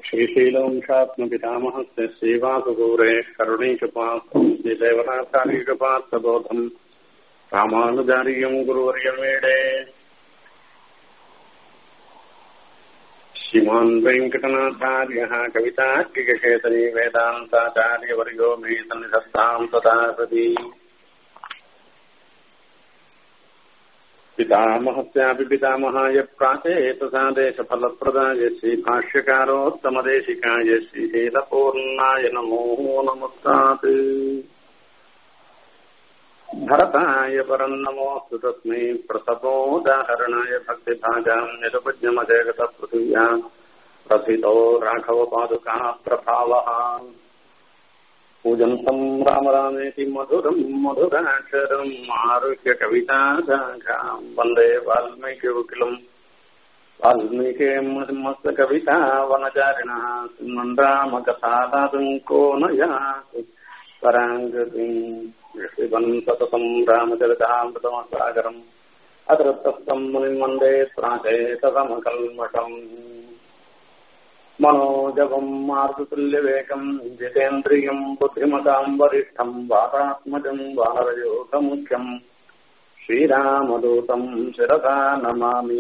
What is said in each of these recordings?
श्रीशीलवंशात्मपितामहस्य श्रीवासुगौरे करुणैकपात्रम् श्रीदेवनाथारीकपात्रबोधम् रामानुजार्यम् गुरुवर्यमेडे श्रीमान् वेङ्कटनाथार्यः कवितार्किककेतरी वेदान्ताचार्यवर्यो मे सन्निधत्ताम् तथा सती पितामहस्यापि पितामहाय प्राचेतसादेशफलप्रदाय श्रीभाष्यकारोत्तमदेशिकाय श्रीशीलपूर्णाय नमो नमस्तात् भरताय परम् नमोऽस्तु तस्मै प्रसपोदाहरणाय भक्तिभाजाम् निरुपज्ञमजगतपृथिव्याम् प्रथितो राघवपादुकाः प्रभावः पूजन्तम् राम रामेति मधुरम् मधुराक्षरम् आरुह्य कविताशाखाम् वन्दे वाल्मीकिवकिलम् वाल्मीके मस्तकविता वनचारिणः सुमन् रामकथादातुम् को न याति पराङ्गतिम् शिवन् सततम् रामचरितामृतमसागरम् अतृप्तस्तम् मुनिम् वन्दे प्राचेतसमकल्मषम् मनोजवम् मार्गतुल्यवेकम् जितेन्द्रियम् बुद्धिमताम् वरिष्ठम् वातात्मजम् वानरयोगमुख्यम् श्रीरामदूतम् शिरसा नमामि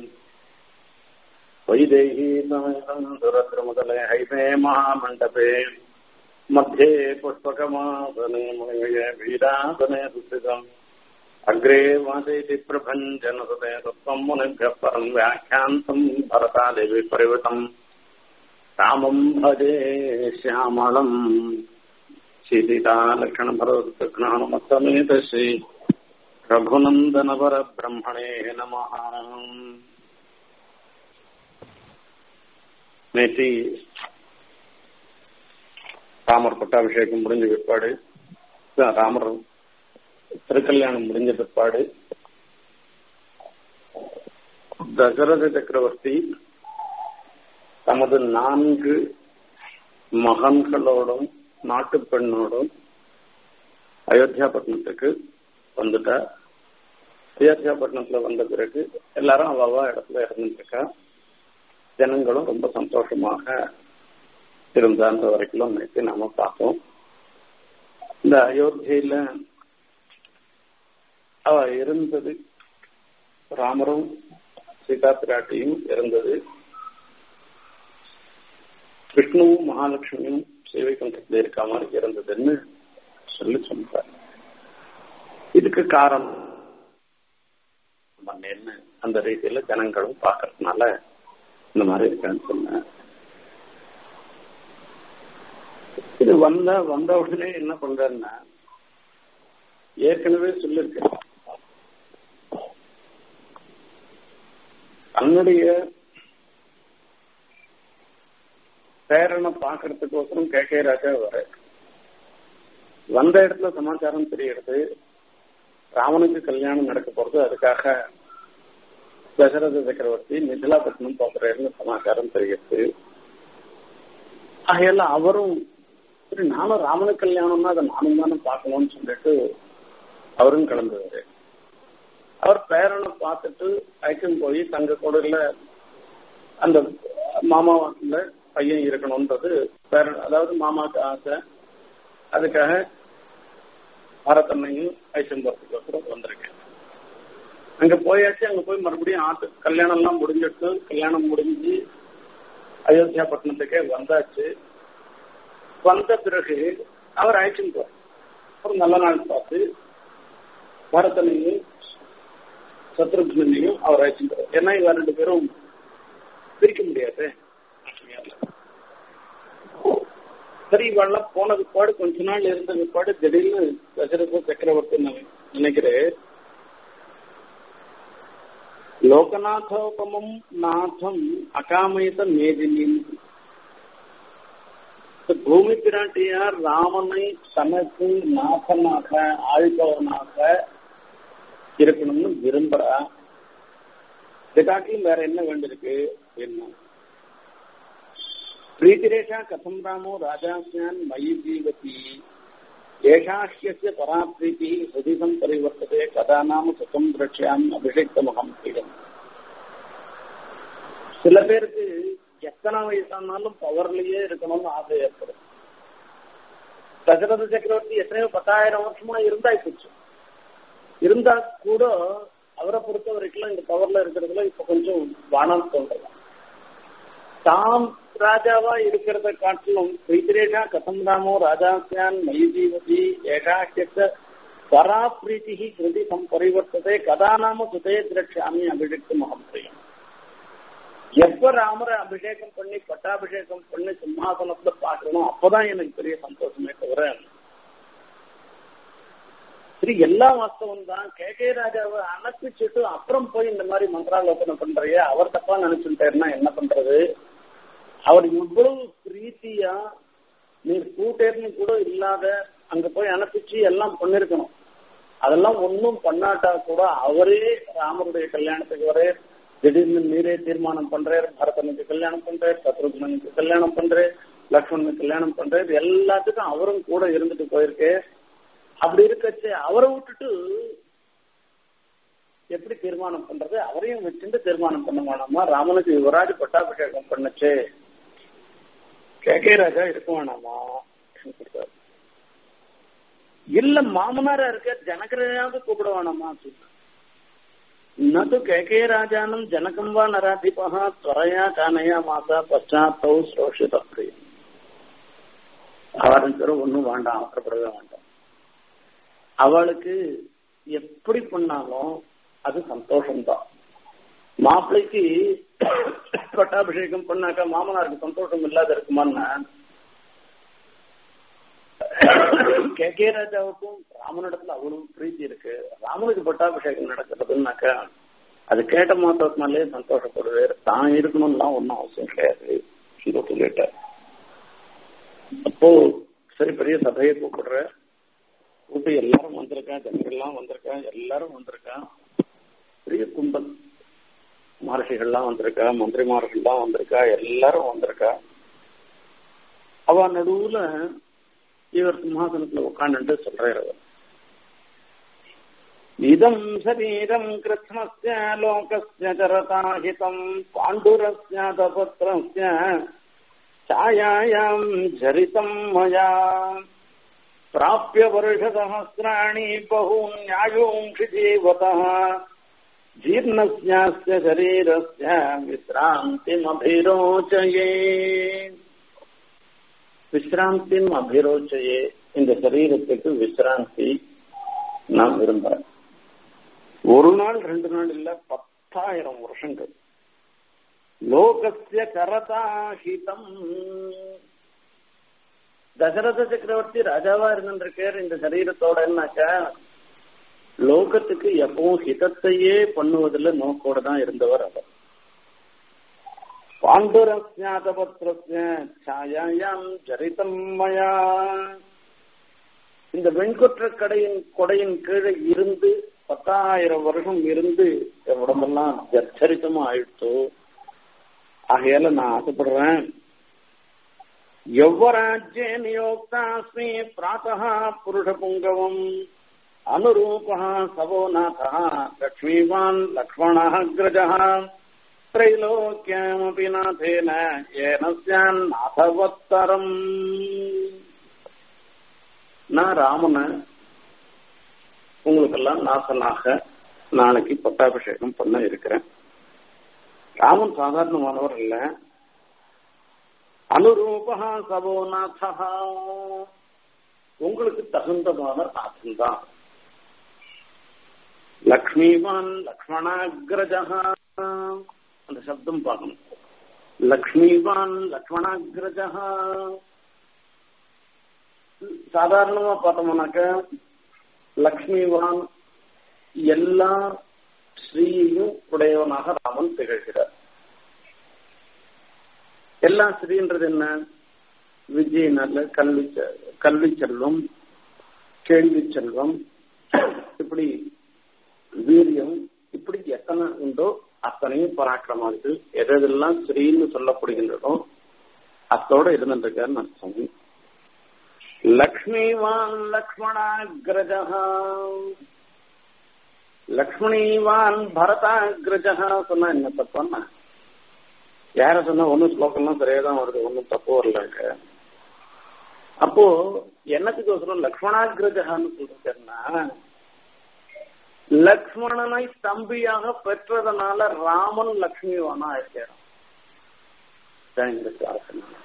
वैदेही समेतम् सुरद्रमुदले हैमे महामण्डपे मध्ये पुष्पकमासने मुनिमये वीरासने सुस्थितम् अग्रे वाचयति प्रभञ्जनसुते तत्त्वम् मुनिभ्यः परम् व्याख्यान्तम् भरतादेवी परिवृतम् रामम् भजे श्यामलम् सीतिकालक्षणभरतघ्नानुमत्समेत श्री रघुनन्दनवरब्रह्मणे नमः நேற்று ராமர் பட்டாபிஷேகம் முடிஞ்ச பிற்பாடு ராமர் திருக்கல்யாணம் முடிஞ்ச பிற்பாடு தசரத சக்கரவர்த்தி தமது நான்கு மகன்களோடும் நாட்டு பெண்ணோடும் அயோத்தியா பட்டணத்துக்கு வந்துட்டார் அயோத்தியா பட்டணத்துல வந்த பிறகு எல்லாரும் அவ்வளவா இடத்துல இருந்துருக்கா ஜனங்களும் ரொம்ப சந்தோஷமாக இருந்தான்ற வரைக்கும் நேற்று நாம பார்த்தோம் இந்த அயோத்தியில அவ இருந்தது ராமரும் சீதா பிராட்டியும் இருந்தது விஷ்ணுவும் மகாலட்சுமியும் சேவை கண்டத்தில் இருக்க மாதிரி இருந்ததுன்னு சொல்லி சொல்றார் இதுக்கு காரணம் என்ன அந்த ரீதியில ஜனங்களும் பாக்குறதுனால இந்த மாதிரி இருக்கான்னு சொன்ன இது வந்த வந்த உடனே என்ன பண்றேன்னா ஏற்கனவே சொல்லிருக்கேன் தன்னுடைய பேரனை பாக்குறதுக்கோசரம் கே கே ராஜா வர வந்த இடத்துல சமாச்சாரம் தெரியறது ராவனுக்கு கல்யாணம் நடக்க போறது அதுக்காக தசரத சக்கரவர்த்தி மிதிலாபட்டினம் போக்குறாருன்னு சமாச்சாரம் தெரிகிறது ஆகையால அவரும் சரி நானும் ராமனு கல்யாணம்னா அதை நானும் தானே பார்க்கணும்னு சொல்லிட்டு அவரும் கிளம்புவாரு அவர் பேரனை பார்த்துட்டு ஐக்கம் போய் தங்க கூடல அந்த மாமா பையன் இருக்கணும்ன்றது பேரன் அதாவது மாமாவுக்கு ஆசை அதுக்காக பரத்தன்னையும் ஐச்சம் போறதுக்கோசரம் வந்திருக்கேன் அங்க போயாச்சு அங்க போய் மறுபடியும் ஆத்து கல்யாணம் எல்லாம் முடிஞ்சிட்டு கல்யாணம் முடிஞ்சு அயோத்தியா பட்டணத்துக்கே வந்தாச்சு வந்த பிறகு அவர் அழைச்சுட்டு போறார் ஒரு நல்ல நாள் பார்த்து பரதனையும் சத்ருக்னையும் அவர் அழைச்சுட்டு ஏன்னா இவ ரெண்டு பேரும் பிரிக்க முடியாது சரி இவெல்லாம் போன பிற்பாடு கொஞ்ச நாள் இருந்த பிற்பாடு திடீர்னு தசரத சக்கரவர்த்தி நினைக்கிறேன் லோகநாதோபமம் நாதம் அகாமயத மேதினியும் பூமி பிராட்டியார் ராமனை தனக்கு நாதனாக ஆழ்பவனாக இருக்கணும்னு விரும்புறா இதுக்காட்டிலும் வேற என்ன வேண்டியிருக்கு என்ன प्रीतिरेषा कथं रामो राजास्यान् मयि जीवति एषा ह्यस्य परा प्रीतिः हृदि सम्परिवर्तते कदा नाम सुखं द्रक्ष्यामि अभिषिक्तमुखं पीडम् சில பேருக்கு எத்தனை வயசானாலும் பவர்லயே இருக்கணும்னு ஆசை ஏற்படும் தசரத சக்கரவர்த்தி எத்தனையோ பத்தாயிரம் வருஷமா இருந்தா போச்சு இருந்தா கூட அவரை பொறுத்த வரைக்கும் இந்த பவர்ல இருக்கிறதுல இப்ப கொஞ்சம் வானம் தோன்றலாம் தாம் ராஜாவா இருக்கிறத காட்டிலும் பிரீத்திரேஷா கதம் ராமோ ராஜாசியான் மயி ஜீவதி ஏகாக்கிய பரா பிரீத்தி கிருதி பரிவர்த்ததே கதா நாம சுதே திரட்சாமி அபிஷேகம் மகப்பிரியம் எப்ப ராமரை அபிஷேகம் பண்ணி பட்டாபிஷேகம் பண்ணி சிம்மாசனத்துல பாக்கணும் அப்பதான் எனக்கு பெரிய சந்தோஷமே தவிர சரி எல்லா வாஸ்தவம் தான் கே கே ராஜாவை அனுப்பிச்சுட்டு அப்புறம் போய் இந்த மாதிரி மந்திராலோசனை பண்றைய அவர் தப்பா நினைச்சுட்டாருன்னா என்ன பண்றது அவர் இவ்வளவு பிரீத்தியா நீர் கூட்டேர்னு கூட இல்லாத அங்க போய் அனுப்பிச்சு எல்லாம் பண்ணிருக்கணும் அதெல்லாம் ஒன்னும் பண்ணாட்டா கூட அவரே ராமருடைய கல்யாணத்துக்கு வரே திடீர்னு நீரே தீர்மானம் பண்றாரு பரதனுக்கு கல்யாணம் பண்றாரு சத்ருக்னனுக்கு கல்யாணம் பண்றாரு லக்ஷ்மணனுக்கு கல்யாணம் பண்றாரு எல்லாத்துக்கும் அவரும் கூட இருந்துட்டு போயிருக்கு அப்படி இருக்கச்சு அவரை விட்டுட்டு எப்படி தீர்மானம் பண்றது அவரையும் வச்சுட்டு தீர்மானம் பண்ண வேணாமா ராமனுக்கு யுவராஜ் பட்டாபிஷேகம் பண்ணுச்சு கே கே ராஜா இருக்க வேணாமா இல்ல மாமனாரா இருக்க ஜனகரையாவது கூப்பிட வேணாமா நது கேகே ராஜானம் ஜனகம் வா நராதிபா துவரையா கானையா மாசா பச்சாத்தௌ ஸ்ரோஷித பிரியம் அவருக்கு ஒன்றும் வேண்டாம் அவசரப்படவே வேண்டாம் அவளுக்கு எப்படி பண்ணாலும் அது சந்தோஷம்தான் மாப்பிள்ளைக்கு பட்டாபிஷேகம் பண்ணாக்கா மாமனாருக்கு சந்தோஷம் இல்லாத இருக்குமான்னா கே கே ராஜாவுக்கும் ராமனிடத்துல அவ்வளவு பிரீத்தி இருக்கு ராமனுக்கு பட்டாபிஷேகம் நடக்கிறதுனாக்கா அது கேட்ட மாத்திரத்தினாலே சந்தோஷப்படுவார் தான் இருக்கணும்லாம் ஒன்றும் அவசியம் கிடையாது சொல்லிட்டார் அப்போ சரி பெரிய சபையை கூப்பிடுற கூப்பிட்டு எல்லாரும் வந்திருக்கா ஜனங்கள்லாம் வந்திருக்கா எல்லாரும் வந்திருக்கா பெரிய கும்பல் மகர்ஷிகள்லாம் வந்திருக்கா மந்திரிமார்கள்லாம் வந்திருக்கா எல்லாரும் வந்திருக்கா அவ நடுவுல இவர் சிம்மாசனத்துல உட்காந்துட்டு சொல்றாரு இதம் சரீரம் கிருஷ்ணஸ்ய லோகஸ்ய சரதாஹிதம் பாண்டுரஸ்ய தபத்ரஸ்ய छायायाम् झरितम् मया प्राप्य वर्षसहस्राणि बहून्यायूंषि जीवतः जीर्णस्यास्य शरीरस्य विश्रान्तिमभिरोचये விசிராந்தின் அபிரோச்சையே இந்த சரீரத்துக்கு விசிராந்தி நான் விரும்புறேன் ஒரு நாள் ரெண்டு நாள் இல்ல பத்தாயிரம் வருஷங்கள் லோகசிய கரதாஹிதம் தசரத சக்கரவர்த்தி ராஜாவா இருந்திருக்கார் இந்த சரீரத்தோடனாக்கா லோகத்துக்கு எப்பவும் ஹிதத்தையே பண்ணுவதில் நோக்கோட தான் இருந்தவர் அவர் பாண்டுரஸ்யாதபத்ரஸ்ய சாயாயாம் ஜரிதம் மயா இந்த வெண்கொற்ற கடையின் கொடையின் கீழே இருந்து பத்தாயிரம் வருஷம் இருந்து என் உடம்பெல்லாம் ஜர்ச்சரித்தமா ஆயிடுச்சு ஆகையால நான் ஆசைப்படுறேன் யௌவராஜ்யே நியோக்தாஸ்மி பிராத்தः புருஷபுங்கவம் அனுரூபः சவோ நாथः லக்ஷ்மீவான் லக்ஷ்மணः கிரஜः त्रैलोक्यमपि नाथेन येन स्यान्नाथवत्तरम् நான் ராமனை உங்களுக்கெல்லாம் நாசனாக நாளைக்கு பட்டாபிஷேகம் பண்ண இருக்கிறேன் ராமன் சாதாரணமானவர் இல்ல அனுரூபா சவோநாதா உங்களுக்கு தகுந்தமான நாதன் தான் லக்ஷ்மிவான் லக்ஷ்மணாகிரஜா அந்த சப்தம் பார்க்கணும் லக்ஷ்மிவான் லக்ஷ்மணாகிரஜா சாதாரணமா பார்த்தோம்னாக்க லக்ஷ்மிவான் எல்லா ஸ்ரீயையும் உடையவனாக ராமன் திகழ்கிறார் எல்லா ஸ்ரீன்றது என்ன விஜயனால கல்வி கல்வி செல்வம் கேள்வி செல்வம் இப்படி வீரியம் இப்படி எத்தனை உண்டோ அத்தனையும் பராக்கிரமானது எதெல்லாம் ஸ்ரீன்னு சொல்லப்படுகின்றதோ அத்தோட இருந்துருக்காருன்னு அர்த்தம் லக்ஷ்மிவான் லக்ஷ்மணாகிரஜா லக்ஷ்மணிவான் பரதாகிரஜா சொன்னா என்ன தப்பான்னா யார சொன்னா ஒன்னும் ஸ்லோகம்லாம் சரியா தான் வருது ஒன்னும் தப்பு வரலங்க அப்போ என்னத்துக்கோசரம் லக்ஷ்மணாகிரஜகான்னு சொல்றதுன்னா லக்ஷ்மணனை தம்பியாக பெற்றதனால ராமன் லக்ஷ்மிவானா ஆயிட்டாராம் இந்த சுவாரஸ்யமான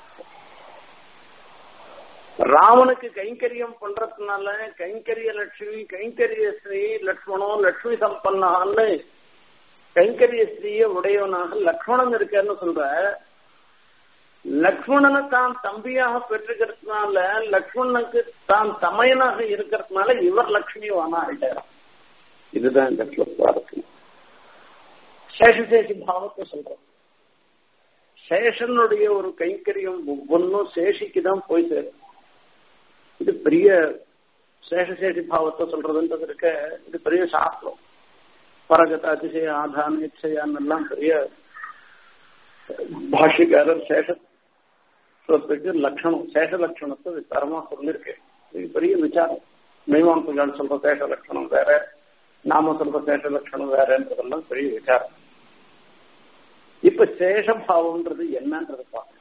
ராமனுக்கு கைங்கரியம் பண்றதுனால கைங்கரிய லட்சுமி கைங்கரிய ஸ்ரீ லக்ஷ்மணோ லட்சுமி சம்பன்னான்னு கைங்கரிய ஸ்ரீய உடையவனாக லக்ஷ்மணன் இருக்காருன்னு சொல்ற லக்ஷ்மணனை தான் தம்பியாக பெற்றுக்கிறதுனால லக்ஷ்மணனுக்கு தான் தமையனாக இருக்கிறதுனால இவர் லக்ஷ்மிவானா ஆயிட்டாராம் இதுதான் இந்த சுவாரஸ்யம் சேஷசேஷி பாவத்தை சொல்றோம் சேஷனுடைய ஒரு கைங்கரியம் ஒவ்வொன்றும் சேஷிக்கு தான் போய் சேரும் இது பெரிய சேஷசேஷி பாவத்தை சொல்றதுன்றது இருக்க இது பெரிய சாஸ்திரம் பரகத அதிசய ஆதான இச்சையான்னு எல்லாம் பெரிய பாஷ்யக்காரர் சேஷத்துக்கு லட்சணம் சேஷ லட்சணத்தை விசாரமா சொல்லியிருக்கேன் இது பெரிய விசாரம் மீமாம்சங்கள் சொல்ற சேஷ லட்சணம் வேற நாம சொல்ற சேஷ லட்சணம் வேறன்றதெல்லாம் பெரிய விசாரம் இப்ப சேஷபாவம்ன்றது என்னன்றது பார்க்கணும்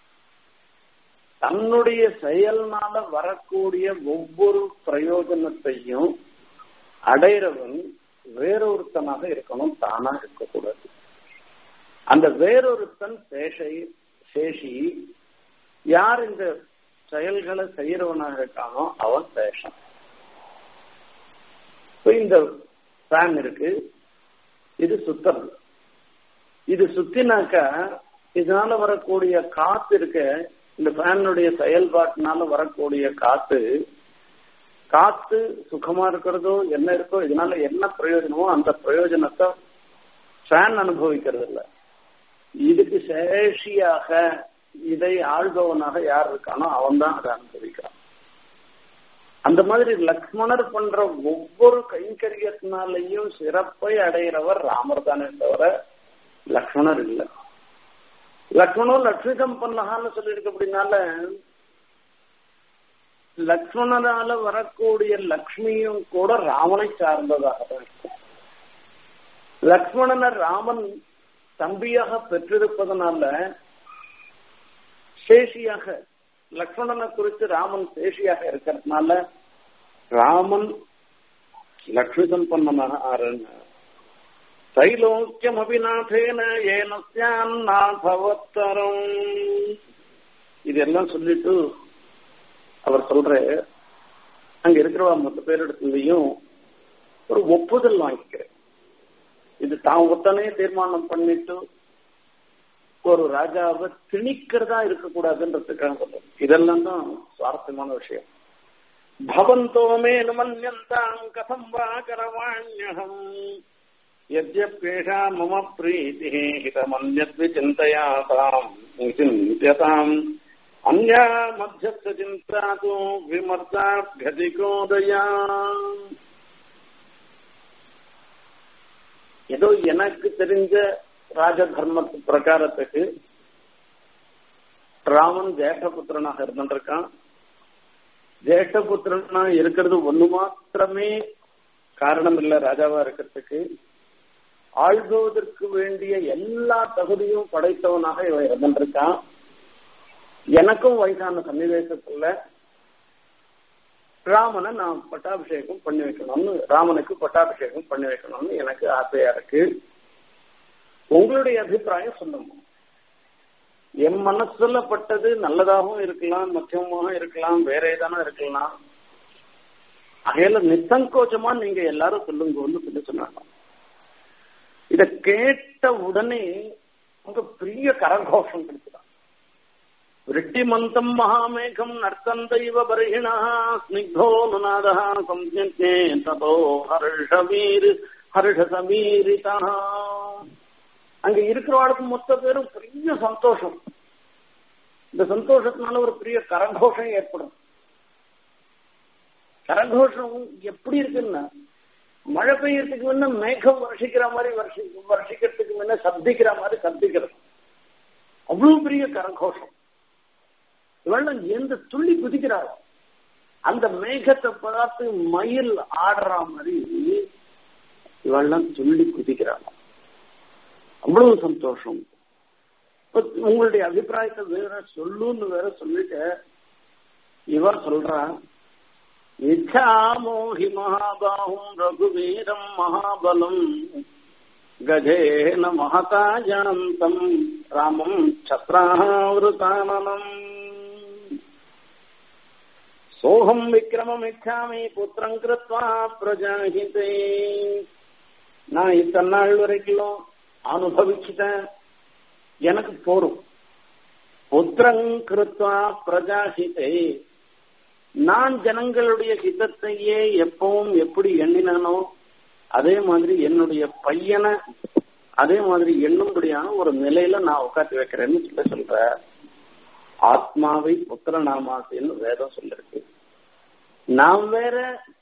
தன்னுடைய செயல்னால வரக்கூடிய ஒவ்வொரு பிரயோஜனத்தையும் அடையிறவன் வேறொருத்தனாக இருக்கணும் தானா இருக்கக்கூடாது அந்த வேறொருத்தன் சேஷை சேஷி யார் இந்த செயல்களை செய்யறவனாக இருக்கானோ அவன் சேஷம் இப்ப இந்த ஃபேன் இருக்கு இது சுத்தம் இது சுத்தினாக்கா இதனால வரக்கூடிய காத்து இருக்க இந்த ஃபேனுடைய செயல்பாட்டினால வரக்கூடிய காத்து காத்து சுகமா இருக்கிறதோ என்ன இருக்கோ இதனால என்ன பிரயோஜனமோ அந்த பிரயோஜனத்தை ஃபேன் அனுபவிக்கிறது இல்ல இதுக்கு சேஷியாக இதை ஆள்பவனாக யார் இருக்கானோ அவன் தான் அதை அனுபவிக்கிறான் அந்த மாதிரி லக்ஷ்மணர் பண்ற ஒவ்வொரு கைங்கரியத்தினாலையும் சிறப்பை அடைகிறவர் ராமர் தானே தவிர லக்ஷ்மணர் இல்லை லக்ஷ்மணம் லட்சுமி சம்பன்னகான்னு சொல்லியிருக்கு அப்படின்னால லக்ஷ்மணனால வரக்கூடிய லக்ஷ்மியும் கூட ராமனை சார்ந்ததாக தான் இருக்கும் லக்ஷ்மணனை ராமன் தம்பியாக பெற்றிருப்பதனால சேஷியாக லக்ஷ்மணனை குறித்து ராமன் சேஷியாக இருக்கிறதுனால ராமன் லக்ஷ்மி சம்பன்னனாக ஆறுன்னு தைலோக்கியமபிநாதேன ஏனஸ்யான்னாபவத்தரம் இதெல்லாம் சொல்லிட்டு அவர் சொல்ற அங்க இருக்கிறவா மொத்த பேரிடத்துலயும் ஒரு ஒப்புதல் வாங்கிக்கிறேன் இது தான் ஒத்தனே தீர்மானம் பண்ணிட்டு ஒரு ராஜாவை திணிக்கிறதா இருக்கக்கூடாதுன்றதுக்காக சொல்றேன் இதெல்லாம் தான் சுவாரஸ்யமான விஷயம் பவந்தோ மே மன்யந்தாம் கதம் வா கரவாண்யகம் यद्यप्येषा मम प्रीतिः हितमन्यद्विचिन्तयाताम् चिन्त्यताम् अन्या मध्यस्थ चिन्ता तु विमर्दाभ्यधिकोदया ஏதோ எனக்கு தெரிஞ்ச ராஜதர்ம பிரகாரத்துக்கு ராமன் ஜேஷ்டபுத்திரனாக இருந்திருக்கான் ஜேஷ்டபுத்திரனா இருக்கிறது ஒண்ணு மாத்திரமே காரணம் இல்ல ராஜாவா இருக்கிறதுக்கு ஆள்பவதற்கு வேண்டிய எல்லா தகுதியும் படைத்தவனாக இவன் இருந்திருக்கான் எனக்கும் வயசான சன்னிவேசத்துல ராமனை நான் பட்டாபிஷேகம் பண்ணி வைக்கணும்னு ராமனுக்கு பட்டாபிஷேகம் பண்ணி வைக்கணும்னு எனக்கு ஆசையா இருக்கு உங்களுடைய அபிப்பிராயம் சொல்லுங்க என் மனசுல பட்டது நல்லதாகவும் இருக்கலாம் மத்தியமாகவும் இருக்கலாம் வேற ஏதானா இருக்கலாம் அகையில நிசங்கோச்சமா நீங்க எல்லாரும் சொல்லுங்கன்னு சொல்லி சொன்னாங்க இத கேட்ட உடனே உங்க பெரிய கரகோஷம் கிடைச்சுதான் விருட்டிமந்தம் மகாமேகம் நர்த்தந்தைவ பரிகிணா ஸ்னிக்தோ நுநாதா சம்ஜே ததோ ஹர்ஷவீர் ஹர்ஷசமீரிதா அங்க இருக்கிறவாளுக்கு மொத்த பேரும் பெரிய சந்தோஷம் இந்த சந்தோஷத்தினால ஒரு பெரிய கரகோஷம் ஏற்படும் கரகோஷம் எப்படி இருக்குன்னா மழை பெய்யறதுக்கு முன்ன மேகம் வருஷிக்கிற மாதிரி வருஷி வருஷிக்கிறதுக்கு முன்ன சப்திக்கிற மாதிரி சப்திக்கிறது அவ்வளவு பெரிய கரகோஷம் இவெல்லாம் எந்த துள்ளி குதிக்கிறாள் அந்த மேகத்தை பார்த்து மயில் ஆடுற மாதிரி இவெல்லாம் துள்ளி குதிக்கிறாள் அவ்வளவு சந்தோஷம் உங்களுடைய அபிப்பிராயத்தை வேற சொல்லுன்னு வேற சொல்லிட்டு இவர் சொல்றா இச்சாமோஹி மகாபாகும் ரகுவீரம் மகாபலம் கஜேன மகதா ஜானந்தம் ராமம் சத்ராவிருதானனம் சோகம் விக்ரமம் இச்சாமி புத்திரம் கிருத்வா பிரஜாஹிதே நான் இத்தனை நாள் வரைக்கும் அனுபவிச்சுட்டேன் எனக்கு போரும் புத்திரம் கிருத்வா பிரஜாஹிதே நான் ஜனங்களுடைய ஹிதத்தையே எப்பவும் எப்படி எண்ணினானோ அதே மாதிரி என்னுடைய பையனை அதே மாதிரி எண்ணும்படியான ஒரு நிலையில நான் உட்காந்து வைக்கிறேன்னு சொல்ல சொல்ற ஆத்மாவை புத்திர நாமாசின்னு வேதம் சொல்லிருக்கு நாம் வேற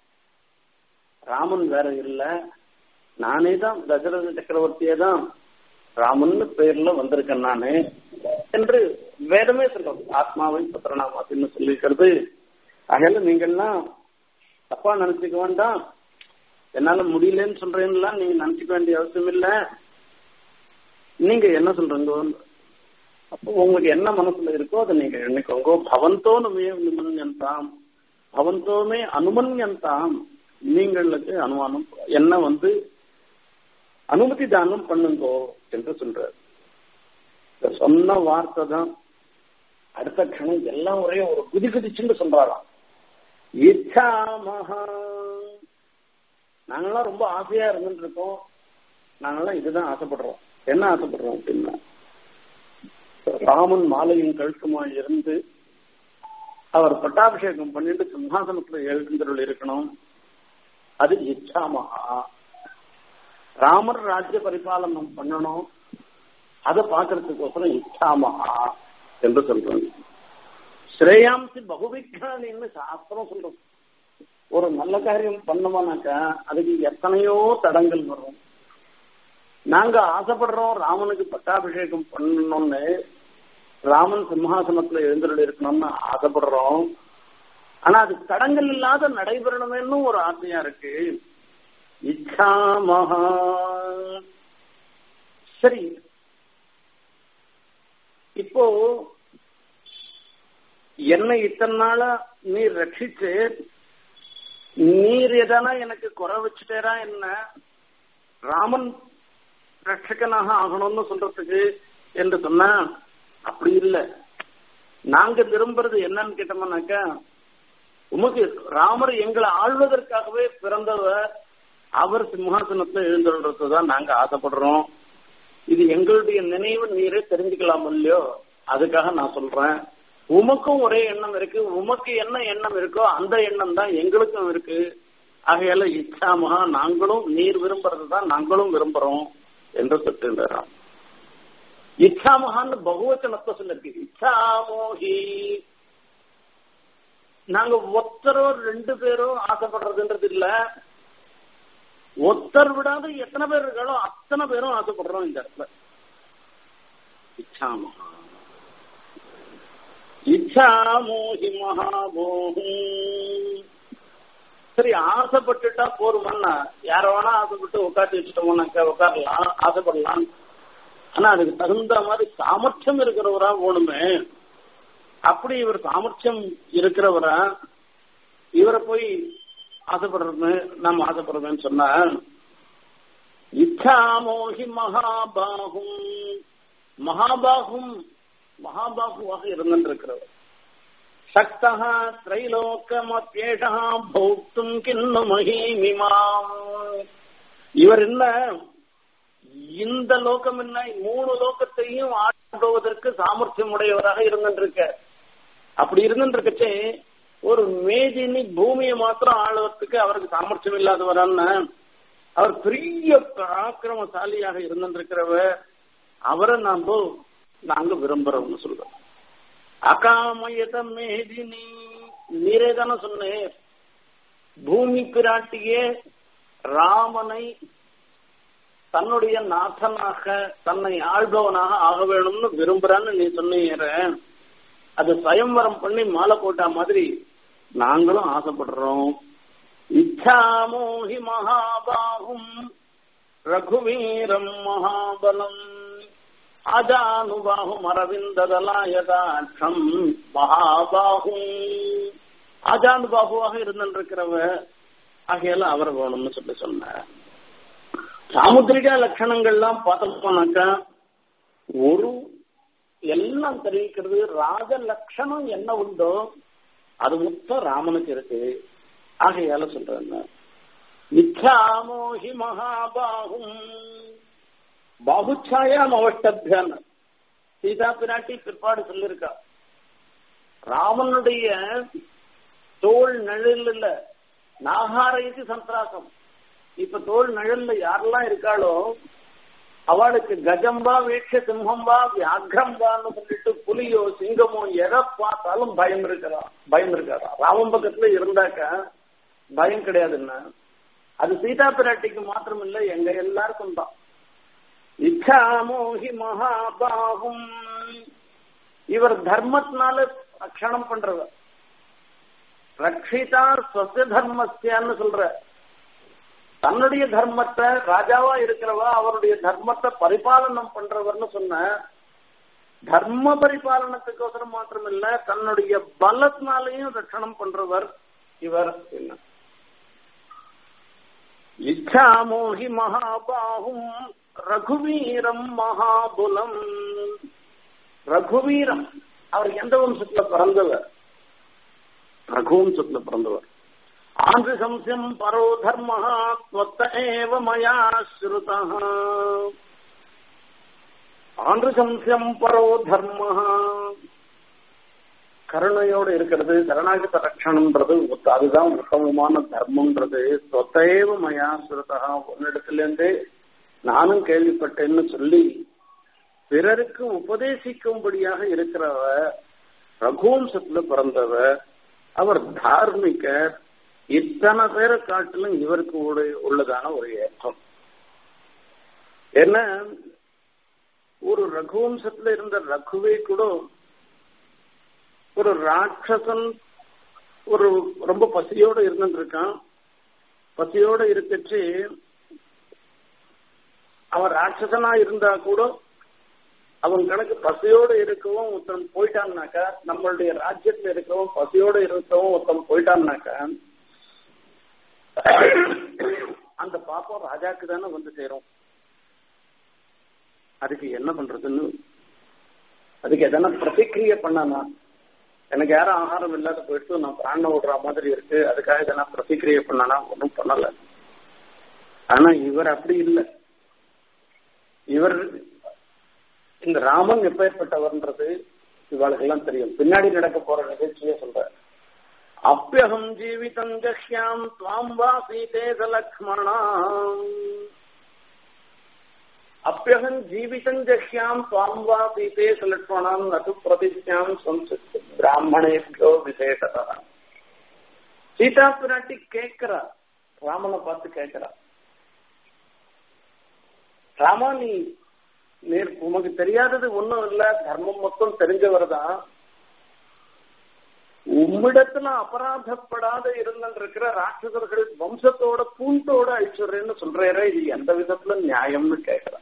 ராமன் வேற இல்ல நானே தான் தசரத சக்கரவர்த்தியே தான் ராமன் பேர்ல வந்திருக்கேன் நானு என்று வேதமே சொல்றோம் ஆத்மாவை புத்திரநாமாசின்னு சொல்லியிருக்கிறது ஆகையால நீங்கள்லாம் தப்பா நினைச்சுக்க வேண்டாம் என்னால முடியலன்னு சொல்றேன்னா நீங்க நினைச்சுக்க வேண்டிய அவசியம் இல்ல நீங்க என்ன சொல்றீங்க அப்போ உங்களுக்கு என்ன மனசுல இருக்கோ அதை நீங்க எண்ணிக்கோங்க பவந்தோனுமே நிமன்யந்தாம் பவந்தோமே அனுமன்யந்தாம் நீங்களுக்கு அனுமானம் என்ன வந்து அனுமதி தானம் பண்ணுங்கோ என்று சொல்றார் சொன்ன வார்த்தை தான் அடுத்த கணம் எல்லாம் ஒரே ஒரு குதி குதிச்சுன்னு சொல்றாராம் இச்சாமஹா நாங்கெல்லாம் ரொம்ப ஆசையா இருந்துட்டு இருக்கோம் நாங்கெல்லாம் இதுதான் ஆசைப்படுறோம் என்ன ஆசைப்படுறோம் அப்படின்னா ராமன் மாலையின் கழுத்துமா இருந்து அவர் பட்டாபிஷேகம் பண்ணிட்டு சிம்ஹாசனத்துல எழுந்தருள் இருக்கணும் அது இச்சாமகா ராமர் ராஜ்ய பரிபாலனம் பண்ணணும் அதை பாக்குறதுக்கோசரம் இச்சாமகா என்று சொல்றாங்க ஸ்ரேயாம்சி பகுவிக்ரானின்னு சாஸ்திரம் சொல்றோம் ஒரு நல்ல காரியம் பண்ணோம்னாக்கா அதுக்கு எத்தனையோ தடங்கள் வரும் நாங்க ஆசைப்படுறோம் ராமனுக்கு பட்டாபிஷேகம் பண்ணணும்னு ராமன் சிம்ஹாசனத்துல எழுந்துள்ள இருக்கணும்னு ஆசைப்படுறோம் ஆனா அது தடங்கள் இல்லாத நடைபெறணுமேன்னு ஒரு ஆசையா இருக்கு இச்சாமஹா சரி இப்போ என்னை இத்தனை நாளா நீர் ரட்சிச்சு நீர் எதனா எனக்கு குறை வச்சுட்டேரா என்ன ராமன் ரட்சகனாக ஆகணும்னு சொல்றதுக்கு என்று சொன்னா அப்படி இல்லை நாங்க விரும்புறது என்னன்னு கேட்டோம்னாக்கா உமக்கு ராமர் எங்களை ஆள்வதற்காகவே பிறந்தவர் அவர் சிம்ஹாசனத்தை எழுந்துள்ளது தான் நாங்க ஆசைப்படுறோம் இது எங்களுடைய நினைவு நீரே தெரிஞ்சுக்கலாம் இல்லையோ அதுக்காக நான் சொல்றேன் உமக்கும் ஒரே எண்ணம் இருக்கு உமக்கு என்ன எண்ணம் இருக்கோ அந்த எண்ணம் தான் எங்களுக்கும் இருக்கு ஆகையால இச்சாமகா நாங்களும் நீர் விரும்புறது தான் நாங்களும் விரும்புறோம் என்று சொல்லிருந்தாராம் இச்சாமகான்னு பகுவச்சனத்தை சொல்லிருக்கு இச்சாமோஹி நாங்க ஒத்தரோ ரெண்டு பேரும் ஆசைப்படுறதுன்றது இல்ல ஒத்தர் விடாத எத்தனை பேர் இருக்காளோ அத்தனை பேரும் ஆசைப்படுறோம் இந்த இடத்துல இச்சாமகா இச்சாமோஹி மகாபோகம் சரி ஆசைப்பட்டுட்டா போருமன்னா யார வேணா ஆசைப்பட்டு உட்காந்து வச்சுட்டோம்னாக்கா உட்காரலாம் ஆசைப்படலாம் ஆனா அதுக்கு தகுந்த மாதிரி சாமர்த்தியம் இருக்கிறவரா போகணுமே அப்படி இவர் சாமர்த்தியம் இருக்கிறவரா இவரை போய் ஆசைப்படுறது நம்ம ஆசைப்படுறதுன்னு சொன்னா இச்சாமோகி மகாபாகும் மகாபாகும் மகாபாகுவாக இருந்திருக்கிறவர் சக்தா திரைலோக்கமத்யேஷா பௌத்தும் கிண்ணு மகிமிமாம் இவர் என்ன இந்த லோகம் என்ன மூணு லோகத்தையும் ஆடுவதற்கு சாமர்த்தியம் உடையவராக இருந்திருக்க அப்படி இருந்திருக்கச்சே ஒரு மேதினி பூமியை மாத்திரம் ஆளுவதற்கு அவருக்கு சாமர்த்தியம் இல்லாதவரான்னு அவர் பெரிய பராக்கிரமசாலியாக இருந்திருக்கிறவர் அவரை நாம நாங்க விரும்புறோம்னு சொல்றோம் அகாமயத மேதினி நீரே தானே சொன்னேன் பூமி பிராட்டியே ராமனை தன்னுடைய நாதனாக தன்னை ஆள்பவனாக ஆக வேணும்னு விரும்புறான்னு நீ சொன்னீங்க அது சயம்வரம் பண்ணி மாலை போட்டா மாதிரி நாங்களும் ஆசைப்படுறோம் இச்சாமோஹி மகாபாகும் ரகுவீரம் மகாபலம் அஜானுபாகும் அரவிந்ததலாயதாட்சம் மகாபாகும் அஜானுபாகுவாக இருந்திருக்கிறவ ஆகையால அவர் வேணும்னு சொல்லி சொன்னார் சாமுத்திரிகா லட்சணங்கள்லாம் பார்த்தோம்னாக்கா ஒரு எல்லாம் தெரிவிக்கிறது ராஜ லட்சணம் என்ன உண்டோ அது மொத்தம் ராமனுக்கு இருக்கு ஆகையால சொல்றேன் மித்யாமோஹி மகாபாகும் பாகுச்சாயாம் அவஷ்டபியான் சீதா பிராட்டி பிற்பாடு சொல்லிருக்கா ராமனுடைய தோல் நிழல்ல நாகார இது சந்திராசம் இப்ப தோல் நிழல்ல யாரெல்லாம் இருக்காளோ அவளுக்கு கஜம்பா வீட்ச சிம்மம்பா வியாக்ரம்பான்னு சொல்லிட்டு புலியோ சிங்கமோ எதை பார்த்தாலும் பயம் இருக்கிறா பயம் இருக்காரா ராமன் பக்கத்துல இருந்தாக்க பயம் கிடையாதுன்னா அது சீதா பிராட்டிக்கு மாத்திரம் இல்ல எங்க எல்லாருக்கும் தான் இச்சாமோகி மகாபாகும் இவர் தர்மத்தினால ரட்சணம் பண்றவர் ரட்சிதா ஸ்வச தர்மஸ்யான்னு சொல்ற தன்னுடைய தர்மத்தை ராஜாவா இருக்கிறவா அவருடைய தர்மத்தை பரிபாலனம் பண்றவர்னு சொன்ன தர்ம பரிபாலனத்துக்கோசரம் மாத்திரம் இல்ல தன்னுடைய பலத்தினாலையும் ரட்சணம் பண்றவர் இவர் என்ன இச்சாமோகி மகாபாகும் ரகுவீரம் மகாபுலம் ரகுவீரம் அவர் எந்த வம்சத்துல பிறந்தவர் ரகுவம்சத்துல பிறந்தவர் ஆந்திர சம்சம் பரோ தர்ம त्वत्त एव மயா ஸ்ருதா ஆந்திர சம்சம் பரோ தர்ம கருணையோடு இருக்கிறது கருணாகத ரட்சணம்ன்றது அதுதான் உத்தமமான தர்மம்ன்றது தொத்தைவ மயா ஸ்ருதா உன்னிடத்திலிருந்தே நானும் கேள்விப்பட்டேன்னு சொல்லி பிறருக்கு உபதேசிக்கும்படியாக இருக்கிறவ ரகுவம்சத்துல பிறந்தவ அவர் தார்மிகர் இத்தனை பேரை காட்டிலும் இவருக்கு உள்ளதான ஒரு ஏற்றம் என்ன ஒரு ரகுவம்சத்துல இருந்த ரகுவே கூட ஒரு ராட்சசன் ஒரு ரொம்ப பசியோட இருந்துட்டு இருக்கான் பசியோட இருக்கச்சு அவன் ராட்சசனா இருந்தா கூட அவன் கணக்கு பசியோடு இருக்கவும் ஒருத்தன் போயிட்டான்னாக்கா நம்மளுடைய ராஜ்யத்துல இருக்கவும் பசியோடு இருக்கவும் ஒருத்தன் போயிட்டான்னாக்கா அந்த பாப்பம் ராஜாக்கு தானே வந்து சேரும் அதுக்கு என்ன பண்றதுன்னு அதுக்கு எதனா பிரதிக்கிரிய பண்ணனா எனக்கு யாரும் ஆகாரம் இல்லாத போயிட்டு நான் பிராண விடுற மாதிரி இருக்கு அதுக்காக எதனா பிரதிக்கிரிய பண்ணனா ஒன்றும் பண்ணல ஆனா இவர் அப்படி இல்லை இவர் இந்த ராமன் எப்பேற்பட்டவர்ன்றது இவாளுக்கெல்லாம் தெரியும் பின்னாடி நடக்க போற நிகழ்ச்சியே சொல்ற அப்பியகம் ஜீவிதம் ஜஹ்யாம் துவாம் வா சீதே லக்ஷ்மணா அப்பியகம் ஜீவிதம் ஜஹ்யாம் துவாம் வா சீதே லக்ஷ்மணாம் நது பிரதிஜாம் சம்சித் பிராமணேபியோ விசேஷதா சீதா பிராட்டி கேட்கிறா ராமனை பார்த்து கேட்கிறா ராமா நீ நேர் உனக்கு தெரியாதது ஒண்ணும் இல்ல தர்மம் மொத்தம் தெரிஞ்சவர் தான் உம்மிடத்துல அபராதப்படாத இருந்திருக்கிற ராட்சசர்கள் வம்சத்தோட பூண்டோட அழிச்சுடுறேன்னு சொல்றேன் இது எந்த விதத்துல நியாயம்னு கேட்கிறான்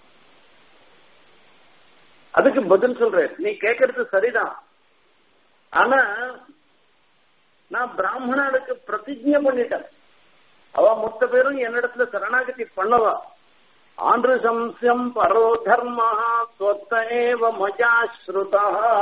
அதுக்கு பதில் சொல்றேன் நீ கேட்கறது சரிதான் ஆனா நான் பிராமணனுக்கு பிரதிஜை பண்ணிட்டேன் அவ மொத்த பேரும் என்னிடத்துல சரணாகதி பண்ணவா ஆண்டு சம்சம் பரோ தர்ம தொத்தேவ மஜாஸ்ருதா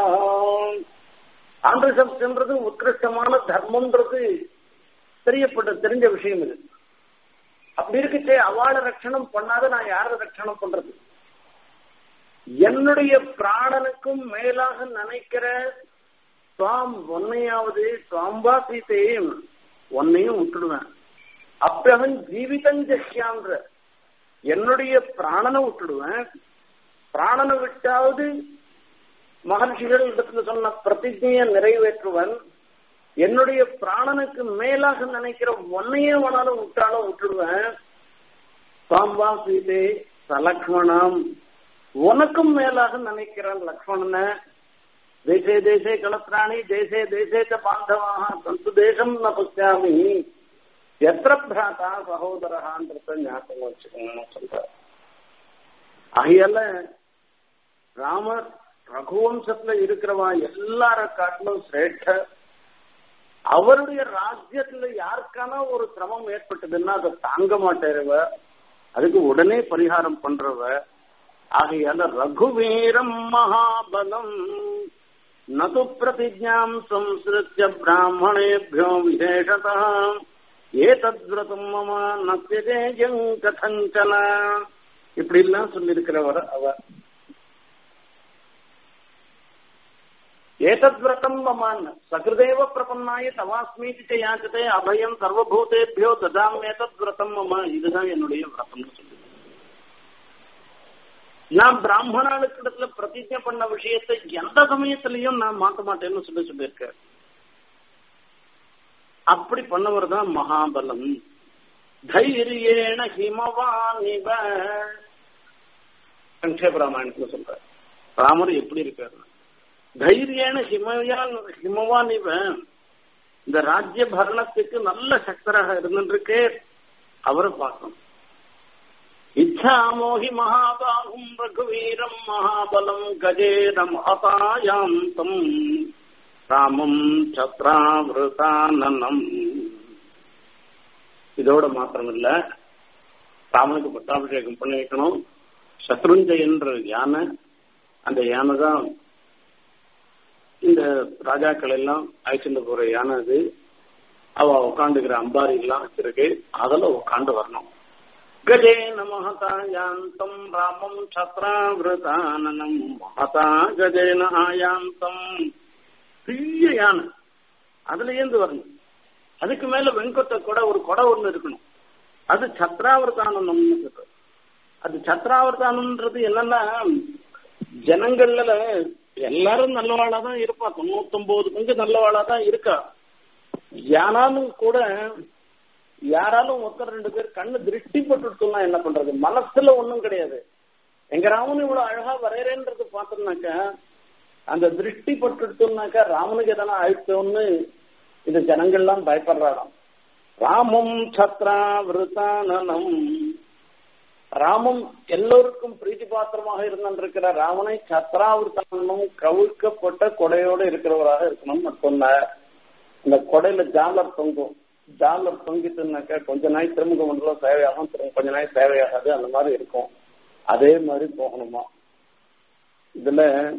ஆண்டு சம்சம்ன்றது உத்கிருஷ்டமான தர்மம்ன்றது தெரியப்பட்ட தெரிஞ்ச விஷயம் இது அப்படி இருக்கச்சே அவளை ரட்சணம் பண்ணாத நான் யார ரட்சணம் பண்றது என்னுடைய பிராணனுக்கும் மேலாக நினைக்கிற சுவாம் ஒன்னையாவது சுவாம்பா சீத்தையும் ஒன்னையும் விட்டுடுவேன் அப்பவன் ஜீவிதஞ்சஹ்யான்ற என்னுடைய பிராணனை விட்டுடுவேன் பிராணனை விட்டாவது மகர்ஷிகள் இடத்துல சொன்ன பிரதிஜையை நிறைவேற்றுவன் என்னுடைய பிராணனுக்கு மேலாக நினைக்கிற ஒன்னையே வேணாலும் விட்டாலும் விட்டுடுவேன் சாம்பா சீதே சலக்ஷ்மணம் உனக்கும் மேலாக நினைக்கிறேன் லக்ஷ்மணனை தேசே தேசே களத்ராணி தேசே தேசே ச பாந்தவாக சந்து தேசம் ந பசியாமி எத்திர பிராத்தா சகோதரகான்றத ஞாபகம் வச்சுக்கணும்னு சொல்ற ஆகையால ராமர் ரகுவம்சத்துல இருக்கிறவா எல்லார காட்டிலும் சிரேஷ்ட அவருடைய ராஜ்யத்துல யாருக்கான ஒரு சிரமம் ஏற்பட்டதுன்னா அதை தாங்க மாட்டேறவ அதுக்கு உடனே பரிகாரம் பண்றவ ஆகையால ரகுவீரம் மகாபலம் நது பிரதிஜாம் சம்ஸ்கிருத்திய பிராமணேபியோ விசேஷதா ஏதத்விரதம் மம நத்தியஜேயம் கதஞ்சன இப்படி எல்லாம் சொல்லியிருக்கிறவர் அவர் ஏதத்விரதம் மமான் சகிருதேவ பிரபன்னாய தவாஸ்மீதி யாச்சதே அபயம் சர்வபூதேபியோ ததாம் ஏதத்விரதம் மம இதுதான் என்னுடைய விரதம்னு சொல்லி நான் பிராமணர்களுக்கு இடத்துல பிரதிஜை பண்ண விஷயத்தை எந்த சமயத்திலையும் நான் மாற்ற மாட்டேன்னு சொல்லி சொல்லியிருக்கேன் அப்படி பண்ணவர் தான் மகாபலம் தைரியேன ஹிமவானிவ சங்கேப ராமாயணத்துல சொல்ற ராமர் எப்படி இருக்காரு தைரியேன ஹிமயான் ஹிமவான் இவன் இந்த ராஜ்ய பரணத்துக்கு நல்ல சக்தராக இருந்துருக்கு அவரை பார்க்கணும் இச்சாமோஹி மகாபாகும் ரகுவீரம் மகாபலம் கஜேரம் அபாயாந்தம் ராமம் சத்ராவிரதானனம் இதோட மாத்திரம் இல்ல ராமனுக்கு பட்டாபிஷேகம் பண்ணி வைக்கணும் சத்ருஞ்சயன்ற யானை அந்த யானை தான் இந்த ராஜாக்கள் எல்லாம் அழைச்சிட்டு போற யானை அது அவ உட்காந்துக்கிற அம்பாரி எல்லாம் வச்சிருக்கு அதுல உட்காந்து வரணும் கஜேன மகதா யாந்தம் ராமம் சத்ராவிரதானனம் மகதா கஜேன ஆயாந்தம் பெரிய யானை அதுல ஏந்து வரணும் அதுக்கு மேல வெண்கொத்த கொடை ஒரு கொடை ஒண்ணு இருக்கணும் அது சத்ராவர்தானம்னு சொல்றது அது சத்ராவர்தானம்ன்றது என்னன்னா ஜனங்கள்ல எல்லாரும் நல்லவாளா தான் இருப்பா தொண்ணூத்தொன்பது பங்கு நல்லவாளா தான் இருக்கா யாராலும் கூட யாராலும் ஒருத்தர் ரெண்டு பேர் கண்ணு திருஷ்டி பட்டுட்டுனா என்ன பண்றது மனசுல ஒண்ணும் கிடையாது எங்க ராமன் இவ்வளவு அழகா வரையறேன்றது பார்த்தோம்னாக்கா அந்த திருஷ்டி பட்டுட்டுனாக்கா ராமனுக்கு எதனா ஆயிடுச்சோன்னு இந்த ஜனங்கள்லாம் பயப்படுறாராம் ராமம் சத்ரா விருத்தானனம் ராமம் எல்லோருக்கும் பிரீத்தி பாத்திரமாக இருந்திருக்கிற ராமனை சத்ராவிருத்தானனும் கவிழ்க்கப்பட்ட கொடையோடு இருக்கிறவராக இருக்கணும் சொன்னார் இந்த கொடையில ஜாலர் தொங்கும் ஜாலர் தொங்கிட்டுனாக்கா கொஞ்ச நாய் திருமுக மண்டலம் சேவையாகும் திரும்ப கொஞ்ச நாய் சேவையாகாது அந்த மாதிரி இருக்கும் அதே மாதிரி போகணுமா இதுல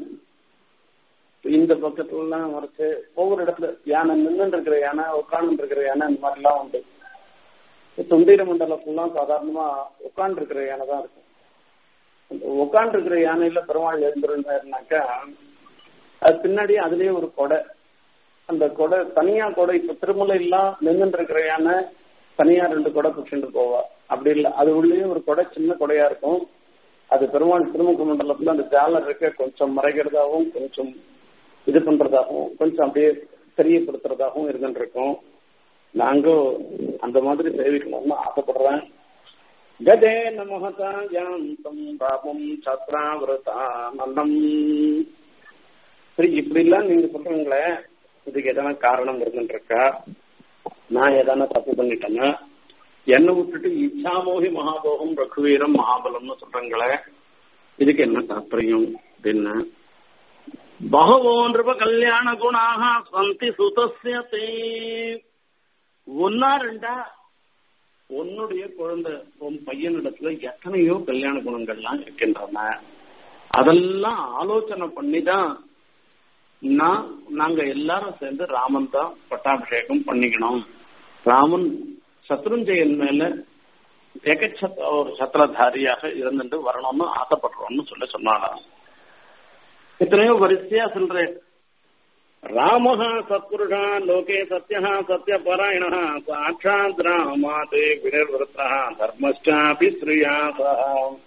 இந்த பக்கத்துலலாம் வரைச்சு ஒவ்வொரு இடத்துல யானை நின்று இருக்கிற யானை உட்கார்ந்து இருக்கிற யானை இந்த மாதிரிலாம் உண்டு தொண்டீர மண்டலத்துலாம் சாதாரணமா உட்கார்ந்து இருக்கிற யானை தான் இருக்கும் உட்கார்ந்து இருக்கிற யானையில பெருமாள் எழுந்திருந்தாருனாக்கா அது பின்னாடி அதுலயே ஒரு கொடை அந்த கொடை தனியா கொடை இப்ப திருமலை எல்லாம் நின்று இருக்கிற யானை தனியா ரெண்டு கொடை பிடிச்சிட்டு போவா அப்படி இல்லை அது உள்ளேயே ஒரு கொடை சின்ன கொடையா இருக்கும் அது பெருமாள் திருமுக மண்டலத்துல அந்த ஜாலர் இருக்க கொஞ்சம் மறைக்கிறதாகவும் கொஞ்சம் இது பண்றதாகவும் கொஞ்சம் அப்படியே தெரியப்படுத்துறதாகவும் இருந்துருக்கோம் நாங்க அந்த மாதிரி சேவிக்கணும்னு ஆசைப்படுறேன் கஜே நமகதா யாந்தம் பாபம் சத்ராவிரதானந்தம் சரி இப்படி எல்லாம் நீங்க சொல்றீங்களே இதுக்கு எதனா காரணம் இருந்துருக்கா நான் எதனா தப்பு பண்ணிட்டேன்னா என்னை விட்டுட்டு இச்சாமோகி மகாபோகம் ரகுவீரம் மகாபலம்னு சொல்றீங்களே இதுக்கு என்ன தாற்பயம் அப்படின்னு பகவோ நிருப கல்யாண குணாக சந்தி சுதசிய ஒன்னா ரெண்டா உன்னுடைய குழந்தை உன் பையனிடத்துல எத்தனையோ கல்யாண குணங்கள்லாம் இருக்கின்றன அதெல்லாம் ஆலோசனை பண்ணி தான் நான் நாங்க எல்லாரும் சேர்ந்து ராமன் தான் பட்டாபிஷேகம் பண்ணிக்கணும் ராமன் சத்ருஞ்சயன் மேல ஏகச்சத் ஒரு சத்திரதாரியாக இருந்துட்டு வரணும்னு ஆசைப்படுறோம்னு சொல்லி சொன்னாலாம் எத்தனையோ வரிசையா சொல்றேன் ராமः सत्पुरुषः लोके सत्यः सत्यपरायणः साक्षात् रामाते विनिर्वृत्तः धर्मश्चापि श्रिया सह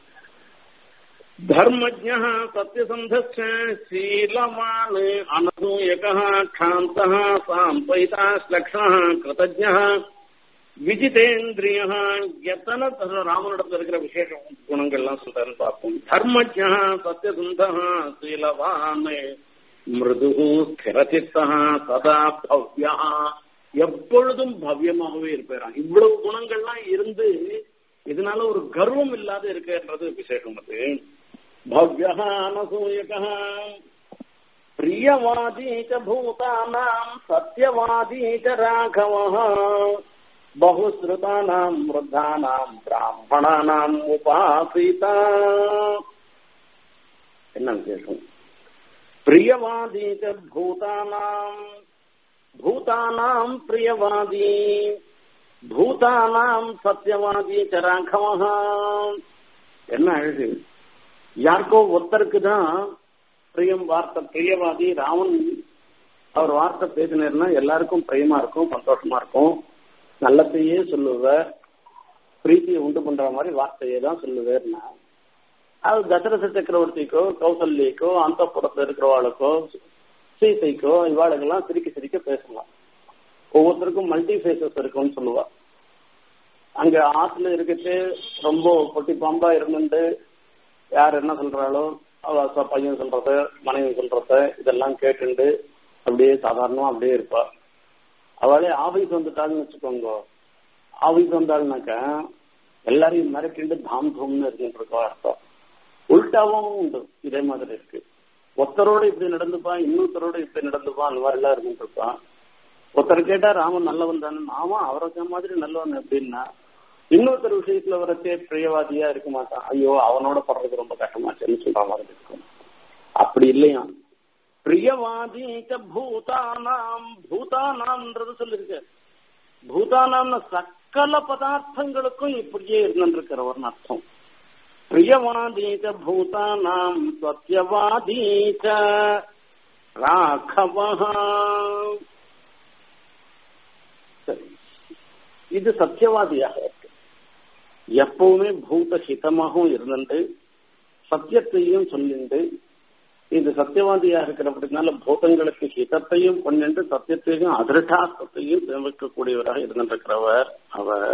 धर्मज्ञः सत्यसन्धश्च शीलवान् अनसूयकः क्षान्तः साम्पयिताश्लक्षणः कृतज्ञः விஜிதேந்திரிய எத்தனை ராமனிடத்துல இருக்கிற விசேஷ குணங்கள்லாம் சொல்றேன்னு பார்ப்போம் தர்மஜா சத்தியசுந்தா சீலவான் மிருது ஸ்திரசித்தா சதா பவ்யா எப்பொழுதும் பவ்யமாகவே இருப்பாராம் இவ்வளவு குணங்கள்லாம் இருந்து இதனால ஒரு கர்வம் இல்லாத இருக்குன்றது விசேஷம் அது भव्यः अनसूयकः प्रियवादी च भूतानाम् सत्यवादी च राघवः बहुश्रुतानाम् वृद्धानाम् ब्राह्मणानाम् उपासीता என்ன விசேஷம் பிரியவாதி च भूतानाम् भूतानाम् प्रियवादी பூதானாம் சத்தியவாதி च ராഘவः என்ன அழகு யாருக்கோ ஒருத்தருக்கு தான் பிரியம் வார்த்தை பிரியவாதி ராவன் அவர் வார்த்தை பேசினார்னா எல்லாருக்கும் பிரியமா இருக்கும் சந்தோஷமா இருக்கும் நல்லத்தையே சொல்லுவார் பிரீத்தியை உண்டு பண்ற மாதிரி வார்த்தையே தான் சொல்லுவார்னா அது தசரத சக்கரவர்த்திக்கோ கௌசல்யக்கோ அந்த புறத்துல இருக்கிறவாளுக்கோ சீதைக்கோ இவாளுக்கெல்லாம் சிரிக்க சிரிக்க பேசலாம் ஒவ்வொருத்தருக்கும் மல்டி ஃபேஸஸ் இருக்கும்னு சொல்லுவா அங்க ஆத்துல இருக்கிறது ரொம்ப பொட்டி பாம்பா இருந்துட்டு யார் என்ன சொல்றாளோ அவ பையன் சொல்றது மனைவி சொல்றத இதெல்லாம் கேட்டுண்டு அப்படியே சாதாரணமா அப்படியே இருப்பா அவளே ஆபீஸ் வந்துட்டாள்னு வச்சுக்கோங்க ஆபீஸ் வந்தாள்னாக்கா எல்லாரையும் மிரட்டிண்டு தாம் தூம்னு இருந்துட்டு இருக்கா அர்த்தம் உள்டாவும் உண்டு இதே மாதிரி இருக்கு ஒருத்தரோட இப்படி நடந்துப்பான் இன்னொருத்தரோட இப்படி நடந்துப்பான் அந்த மாதிரி எல்லாம் இருந்துட்டு இருப்பான் ஒருத்தர் கேட்டா ராமன் நல்லவன் தானே ஆமா அவருக்கு மாதிரி நல்லவன் எப்படின்னா இன்னொருத்தர் விஷயத்துல வரச்சே பிரியவாதியா இருக்க மாட்டான் ஐயோ அவனோட படுறது ரொம்ப கஷ்டமாச்சுன்னு சொல்ற மாதிரி இருக்கும் அப்படி இல்லையா பிரியவாதி பூதானாம் பூதானாம்ன்றது சொல்லிருக்கு பூதானாம்னு சக்கல பதார்த்தங்களுக்கும் இப்படியே இருந்துருக்கிறவர்னு அர்த்தம் பிரியவாதி பூதானாம் சத்தியவாதி ராഘவா சரி இது சத்தியவாதியாக இருக்கு எப்பவுமே பூத ஹிதமாகவும் இருந்துட்டு சத்தியத்தையும் சொல்லிண்டு இது சத்தியவாதியா இருக்கிறபடினால பூதங்களுக்கு ஹிதத்தையும் பண்ணிட்டு சத்தியத்தையும் அதிருஷ்டாசத்தையும் சேமிக்கக்கூடியவராக இருந்திருக்கிறவர் அவர்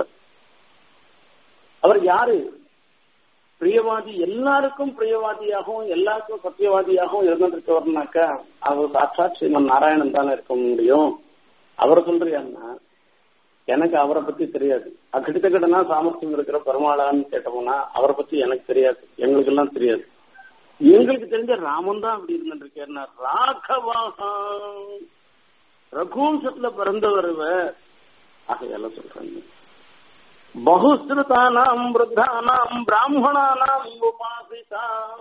அவர் யாரு பிரியவாதி எல்லாருக்கும் பிரியவாதியாகவும் எல்லாருக்கும் சத்தியவாதியாகவும் இருந்திருக்கவர்னாக்கா அவர் சாட்சாத் ஸ்ரீமன் நாராயணன் தானே இருக்க முடியும் அவர் சொல்றியான்னா எனக்கு அவரை பத்தி தெரியாது அக்கடித்த கடனா சாமர்த்தியம் இருக்கிற பெருமாளான்னு கேட்டோம்னா அவரை பத்தி எனக்கு தெரியாது எங்களுக்கு எல்லாம் தெரியாது எங்களுக்கு தெரிஞ்ச ராமன் தான் அப்படி இருந்துருக்கேன்னா ராகவாகா ரகுவம்சத்துல பிறந்தவர் ஆகையெல்லாம் சொல்றாங்க பகுஸ்ருதானாம் விருத்தானாம் பிராமணானாம் உபாசிதா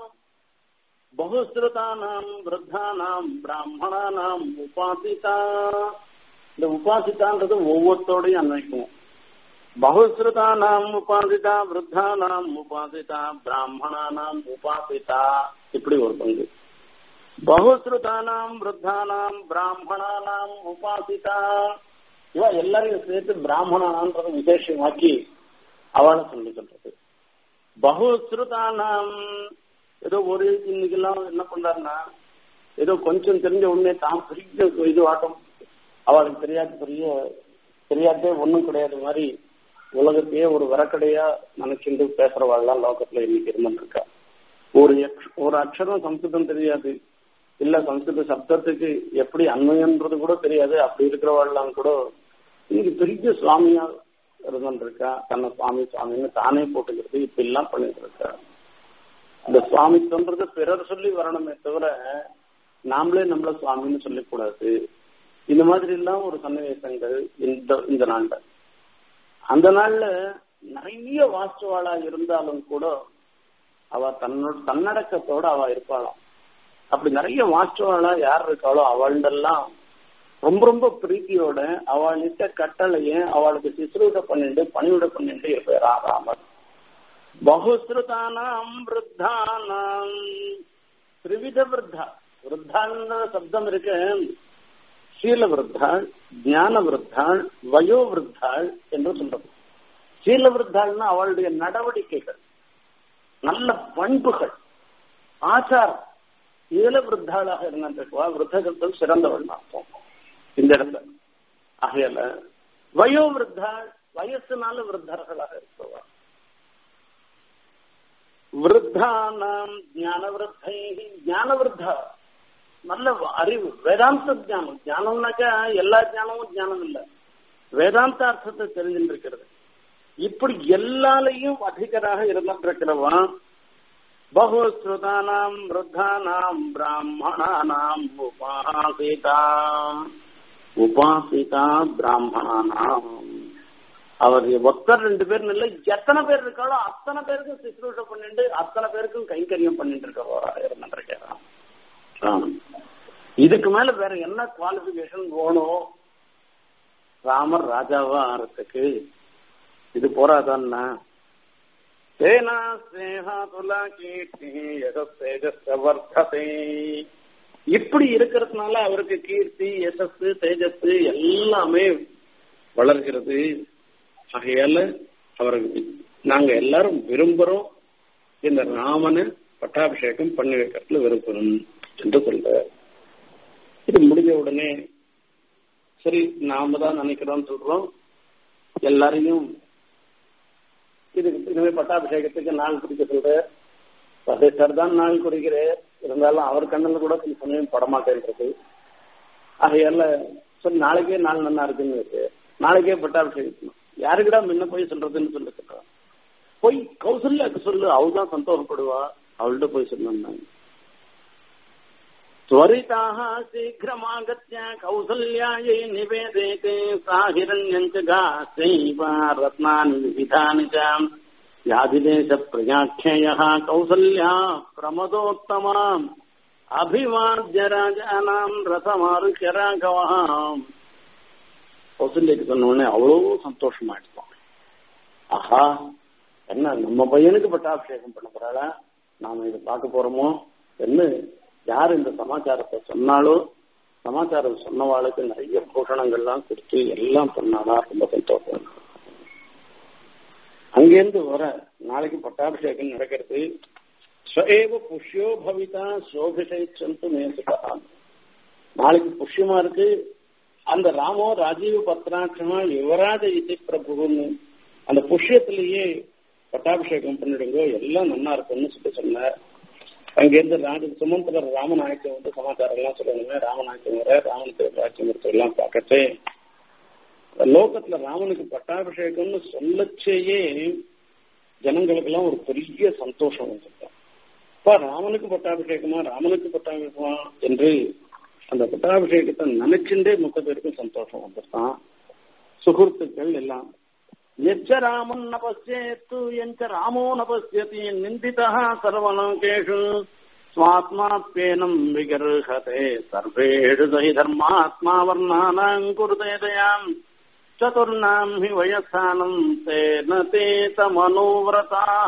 பகுஸ்ருதானாம் விருத்தானாம் பிராமணானாம் உபாசிதா இந்த உபாசிதான்றது ஒவ்வொருத்தோடையும் அன்வைக்கும் பகுஸ்ருதானாம் உபாசிதா விருத்தானாம் உபாசிதா பிராமணானாம் உபாசிதா இப்படி ஒரு பங்கு பகுஸ்ருதானாம் விருத்தானாம் பிராமணானாம் உபாசிதா இவ எல்லாரையும் சேர்த்து பிராமணான்றத விசேஷமாக்கி அவளை சொல்லி சொல்றது பகுஸ்ருதானாம் ஏதோ ஒரு இன்னைக்கெல்லாம் என்ன பண்றாருன்னா ஏதோ கொஞ்சம் தெரிஞ்ச உடனே தான் பெரிய இது ஆட்டம் அவளுக்கு தெரியாத பெரிய தெரியாதே ஒண்ணும் கிடையாது மாதிரி உலகத்தையே ஒரு வரக்கடையா நினைச்சுட்டு பேசுறவாள்லாம் லோகத்துல இன்னைக்கு இருந்துருக்கா ஒரு ஒரு அக்ஷரம் சம்ஸ்கிருதம் தெரியாது இல்ல சம்ஸ்கிருத சப்தத்துக்கு எப்படி அண்மைன்றது கூட தெரியாது அப்படி இருக்கிறவாள்லாம் கூட இன்னைக்கு பெரிய சுவாமியா இருந்துருக்கா தன்னை சுவாமி சுவாமின்னு தானே போட்டுக்கிறது இப்ப எல்லாம் பண்ணிட்டு இருக்கா அந்த சுவாமித்தன்றது பிறர் சொல்லி வரணுமே தவிர நாமளே நம்மள சுவாமின்னு சொல்லக்கூடாது இந்த மாதிரி எல்லாம் ஒரு சன்னிவேசங்கள் இந்த இந்த நாள்ல அந்த நாள்ல நிறைய வாஸ்துவாளா இருந்தாலும் கூட அவ தன்னோட தன்னடக்கத்தோட அவ இருப்பாளாம் அப்படி நிறைய வாஸ்துவாளா யார் இருக்காளோ அவள்டெல்லாம் ரொம்ப ரொம்ப பிரீத்தியோட அவள்கிட்ட கட்டளைய அவளுக்கு சிசுரூட பண்ணிட்டு பணிவிட பண்ணிட்டு இருப்பார் ராமர் பகுஸ்ருதானாம் விருத்தானாம் திரிவித விருத்தா விருத்தான்ற சப்தம் இருக்கு சீல விருத்தாள் ஞான விருத்தாள் வயோ விருத்தாள் என்று சொல்றது சீல விருத்தாள்னா அவளுடைய நடவடிக்கைகள் நல்ல பண்புகள் ஆச்சாரம் ஏல விருத்தாளாக இருந்திருக்குவா விருத்தகத்தில் சிறந்தவள் அர்த்தம் இந்த இடத்துல ஆகையால வயோ விருத்தாள் வயசுனால விருத்தர்களாக இருப்பவா விருத்தானாம் ஞான விருத்தை ஞான விருத்தா நல்ல அறிவு வேதாந்த ஜானம் ஞானம்னாக்கா எல்லா ஞானமும் ஞானம் இல்ல வேதாந்த அர்த்தத்தை தெரிஞ்சிருக்கிறது இப்படி எல்லாலையும் அதிகராக இருந்திருக்கிறவன் பகுஸ்ருதானாம் விருத்தானாம் பிராமணானாம் உபாசிதா உபாசிதா பிராமணானாம் அவர் ஒத்தர் ரெண்டு பேர் இல்ல எத்தனை பேர் இருக்காளோ அத்தனை பேருக்கும் சிசுரூஷ பண்ணிட்டு அத்தனை பேருக்கும் கைங்கரியம் பண்ணிட்டு இருக்க இருந்திருக்கிறான் இதுக்கு மேல வேற என்ன குவாலிபிகேஷன் வேணும் ராமர் ராஜாவா ஆறதுக்கு இது போறாதான்னா சேனா ஸ்னேகா துலா கீர்த்தி வர்த்ததே இப்படி இருக்கிறதுனால அவருக்கு கீர்த்தி யசஸ் தேஜஸ் எல்லாமே வளர்கிறது ஆகையால அவருக்கு நாங்க எல்லாரும் விரும்புறோம் இந்த ராமனை பட்டாபிஷேகம் பண்ணி வைக்கிறதுல விரும்புறோம் என்று சொல்ற இது முடிஞ்ச உடனே சரி நாம தான் நினைக்கிறோம் சொல்றோம் எல்லாரையும் இது இனிமே பட்டாபிஷேகத்துக்கு நாள் குறிக்க சொல்ற வசிஷ்டர் தான் நாள் குறிக்கிறேன் இருந்தாலும் அவர் கண்ணில் கூட சில சமயம் படமாட்டேன்றது ஆகையால சரி நாளைக்கே நாள் நல்லா இருக்குன்னு இருக்கு நாளைக்கே பட்டாபிஷேகம் யாருக்கிடா முன்ன போய் சொல்றதுன்னு சொல்லி சொல்றான் போய் கௌசல்யாக்கு சொல்லு அவள் தான் சந்தோஷப்படுவா அவள்கிட்ட போய் சொன்னாங்க त्वरिताः शीघ्रमागत्य कौसल्यायै निवेदेते साहिरण्यञ्च गाश्चैव रत्नानि विविधानि च यादिदेशप्रजाख्ययः कौसल्या प्रमदोत्तमाम् अभिवाद्य राजानाम् रथमारुह्य राघवः கௌசல்யக்கு சொன்ன உடனே அவ்வளோ சந்தோஷமாயிடுவான் ஆஹா என்ன நம்ம பையனுக்கு பட்டாபிஷேகம் பண்ண போறாளா நாம இதை பார்க்க போறோமோ என்ன யார் இந்த சமாச்சாரத்தை சொன்னாலோ சமாச்சாரம் சொன்னவாளுக்கு நிறைய பூஷணங்கள்லாம் கொடுத்து எல்லாம் பண்ணாதான் ரொம்ப சந்தோஷம் அங்கேருந்து வர நாளைக்கு பட்டாபிஷேகம் நடக்கிறது ஸ்வஏவ புஷ்யோ பவிதா சோபிஷைச்சந்து மேசுகா நாளைக்கு புஷ்யமா இருக்கு அந்த ராமோ ராஜீவ் பத்ராட்சமா யுவராஜ இசை பிரபுன்னு அந்த புஷ்யத்திலேயே பட்டாபிஷேகம் பண்ணிடுங்க எல்லாம் நல்லா இருக்கும்னு சொல்லி சொன்னார் அங்கிருந்து ராஜ சுமந்திரர் ராமநாயக்கம் வந்து சமாச்சாரம் எல்லாம் சொல்லணுங்க ராமநாயக்கம் வர ராமனுக்கு ராஜ்யம் எல்லாம் பார்க்கட்டு லோகத்துல ராமனுக்கு பட்டாபிஷேகம்னு சொல்லச்சேயே ஜனங்களுக்கு எல்லாம் ஒரு பெரிய சந்தோஷம் வந்துட்டான் அப்பா ராமனுக்கு பட்டாபிஷேகமா ராமனுக்கு பட்டாபிஷேகமா என்று அந்த பட்டாபிஷேகத்தை நினைச்சுட்டே மொத்த பேருக்கும் சந்தோஷம் வந்துட்டான் சுகுர்த்துக்கள் எல்லாம் எச்ச ராமன் ந பசியேத்து எஞ்ச ராமோ ந பசியதி நிந்திதா சர்வலோகேஷு ஸ்வாத்மாத்மேனம் விகர்ஹதே சர்வேஷு சஹி தர்மாத்மா வர்ணானாம் குருதே தயாம் சதுர்ணாம் ஹி வயசானம் தேன தே தமனோவிரதாக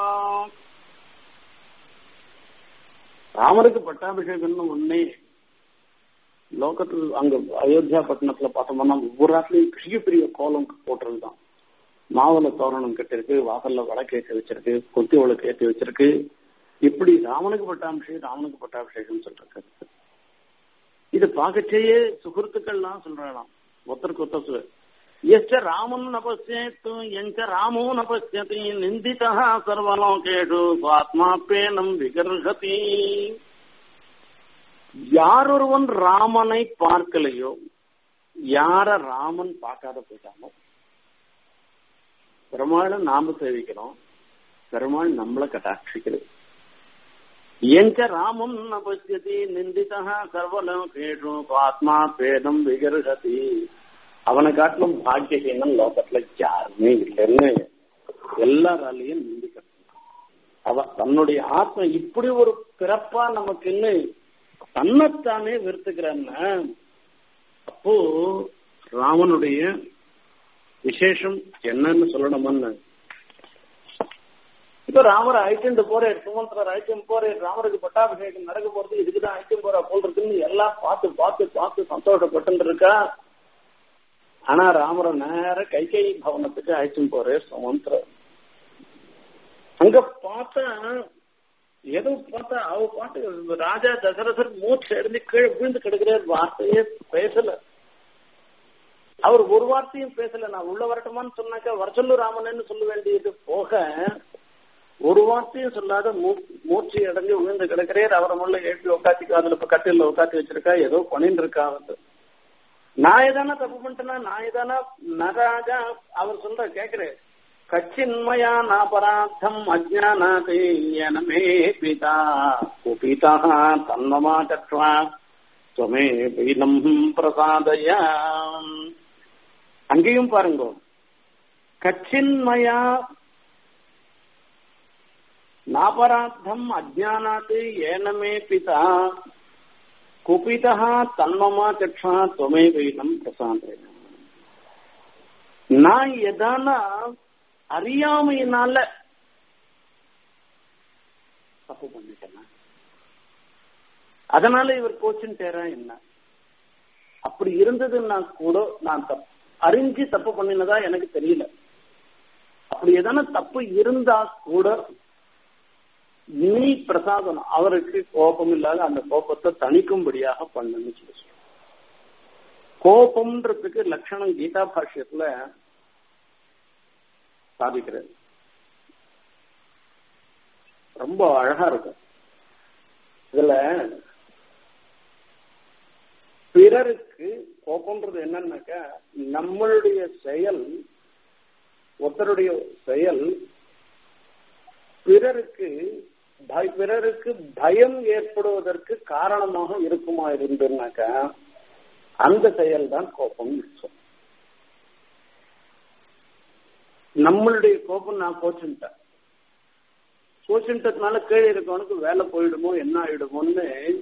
ராமருக்கு பட்டாபிஷேகம்னு ஒன்னே லோகத்தில் அங்க அயோத்தியா பட்டணத்துல பார்த்தோம்னா ஒவ்வொரு நாட்டிலையும் பெரிய பெரிய கோலம் போட்டுறது தான் மாவுல தோரணம் கட்டிருக்கு வாசல்ல வடக்கேற்றி வச்சிருக்கு கொத்தி விளக்கு ஏற்றி வச்சிருக்கு இப்படி ராமனுக்கு பட்டாபிஷேகம் ராமனுக்கு பட்டாபிஷேகம் சொல்றது இது பார்க்கச்சேயே சுகிருத்துக்கள்லாம் சொல்றாளாம் ஒருத்தருக்கு ஒருத்தர் எச்ச ராமன் நபசியத்து எஞ்ச ராமோ நபசியதி நிந்திதா சர்வலோகேஷு ஆத்மாப்பேனம் விகர்ஹதி யாரொருவன் ராமனை பார்க்கலையோ யார ராமன் பார்க்காத போயிட்டானோ பெருமாளை நாம சேவிக்கிறோம் பெருமாள் நம்மளை கட்டாட்சிக்கிறது எஞ்ச ராமம் ந பசியதி நிந்திதா சர்வலோகேஷு ஆத்மா பேதம் விகர்ஹதி அவனை காட்டிலும் பாக்கியஹீனம் லோகத்துல யாருமே இல்லைன்னு எல்லாராலையும் நிந்திக்கிறது அவ தன்னுடைய ஆத்மா இப்படி ஒரு பிறப்பா நமக்குன்னு தன்னைத்தானே வெறுத்துக்கிறான்னா அப்போ ராமனுடைய விசேஷம் என்னன்னு சொல்லணுமான்னு இப்ப ராமரை அழைச்சிட்டு போறேன் சுமந்திரர் அழைச்சும் போறேன் ராமருக்கு பட்டாபிஷேகம் நடக்க போறது இதுக்குதான் அழைச்சும் போறா போல் இருக்குன்னு எல்லாம் பார்த்து பார்த்து பார்த்து சந்தோஷப்பட்டு இருக்கா ஆனா ராமரை நேர கைகை பவனத்துக்கு அழைச்சும் போறேன் சுமந்திரர் அங்க பார்த்தா ஏதோ பார்த்தா அவ பாட்டு ராஜா தசரதர் மூச்சு அடைஞ்சு கீழே விழுந்து கிடக்கிறார் வார்த்தையே பேசல அவர் ஒரு வார்த்தையும் பேசல நான் உள்ள வரட்டுமான்னு சொன்னாக்கா வர சொல்லு ராமன்னு சொல்ல வேண்டியது போக ஒரு வார்த்தையும் சொல்லாத மூச்சு அடைஞ்சு விழுந்து கிடக்கிறேன் அவரை முள்ள எழுப்பி உட்காத்தி அதுல இப்ப கட்டில உட்காத்தி வச்சிருக்கா ஏதோ பண்ணிட்டு இருக்கா வந்து நான் எதானா தப்பு பண்ணிட்டேனா நான் எதானா நராஜா அவர் சொல்ற கேக்குறேன் கச்சின்மயா நாபராத்தம் அஜானாதே என மே பிதா குபிதா தன்மமா சக்வா துவமே பீனம் பிரசாதய அங்கேயும் பாருங்க கச்சின்மயா நாபராத்தம் அஜானாத் ஏனமே பிதா குபிதா தன்மமா சக்ஷா துவமே பீனம் பிரசாதய நான் எதான அறியாமையினால தப்பு பண்ணிட்டேனா அதனால இவர் கோச்சின் தேரா என்ன அப்படி இருந்ததுன்னா கூட நான் தப்பு அறிஞ்சு தப்பு பண்ணினதா எனக்கு தெரியல அப்படி எதான தப்பு இருந்தா கூட நீ பிரசாதம் அவருக்கு கோபம் இல்லாத அந்த கோபத்தை தணிக்கும்படியாக பண்ணுன்னு சொல்லி கோபம்ன்றதுக்கு லட்சணம் கீதா பாஷ்யத்துல சாதிக்கிறது ரொம்ப அழகா இருக்கும் இதுல பிறருக்கு கோபம்ன்றது என்னன்னாக்கா நம்மளுடைய செயல் ஒருத்தருடைய செயல் பிறருக்கு பிறருக்கு பயம் ஏற்படுவதற்கு காரணமாக இருக்குமா இருந்துனாக்கா அந்த செயல் தான் கோபம் நம்மளுடைய கோபம் நான் கோச்சுட்டேன் கோச்சுட்டதுனால கீழே இருக்கவனுக்கு வேலை போயிடுமோ என்ன ஆயிடுமோன்னு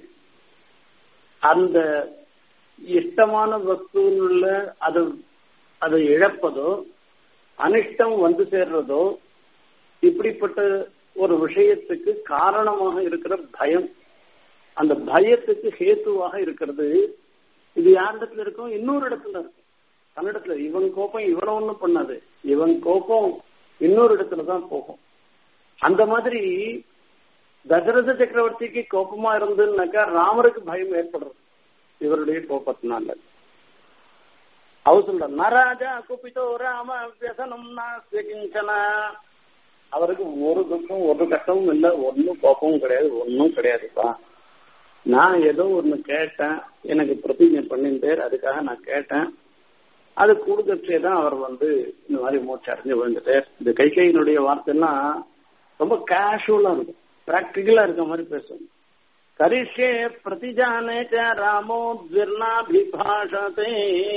அந்த இஷ்டமான வஸ்துல அது அதை இழப்பதோ அனிஷ்டம் வந்து சேர்றதோ இப்படிப்பட்ட ஒரு விஷயத்துக்கு காரணமாக இருக்கிற பயம் அந்த பயத்துக்கு ஹேத்துவாக இருக்கிறது இது யார் இடத்துல இருக்கும் இன்னொரு இடத்துல இருக்கும் தன்னிடத்துல இவன் கோபம் இவனை ஒண்ணும் பண்ணாது இவன் கோபம் இன்னொரு இடத்துல தான் போகும் அந்த மாதிரி தசரத சக்கரவர்த்திக்கு கோபமா இருந்துன்னாக்கா ராமருக்கு பயம் ஏற்படுறது இவருடைய கோபத்தினால அவர் சொல்ற நராஜா குப்பித்தோ ராம வியசனம் கிஞ்சனா அவருக்கு ஒரு துக்கம் ஒரு கஷ்டமும் இல்லை ஒன்னும் கோபமும் கிடையாது ஒன்னும் கிடையாதுப்பா நான் ஏதோ ஒண்ணு கேட்டேன் எனக்கு பிரதிஜை பண்ணிருந்தார் அதுக்காக நான் கேட்டேன் அது கொடுக்கச்சே தான் அவர் வந்து இந்த மாதிரி மூச்சு அடைஞ்சு விழுந்துட்டு இந்த கைகையினுடைய வார்த்தைலாம் ரொம்ப கேஷுவலா இருக்கும் பிராக்டிக்கலா இருக்க மாதிரி பேசும் கரிஷே பிரதிஜானே ராமோ துர்ணாபிபாஷதே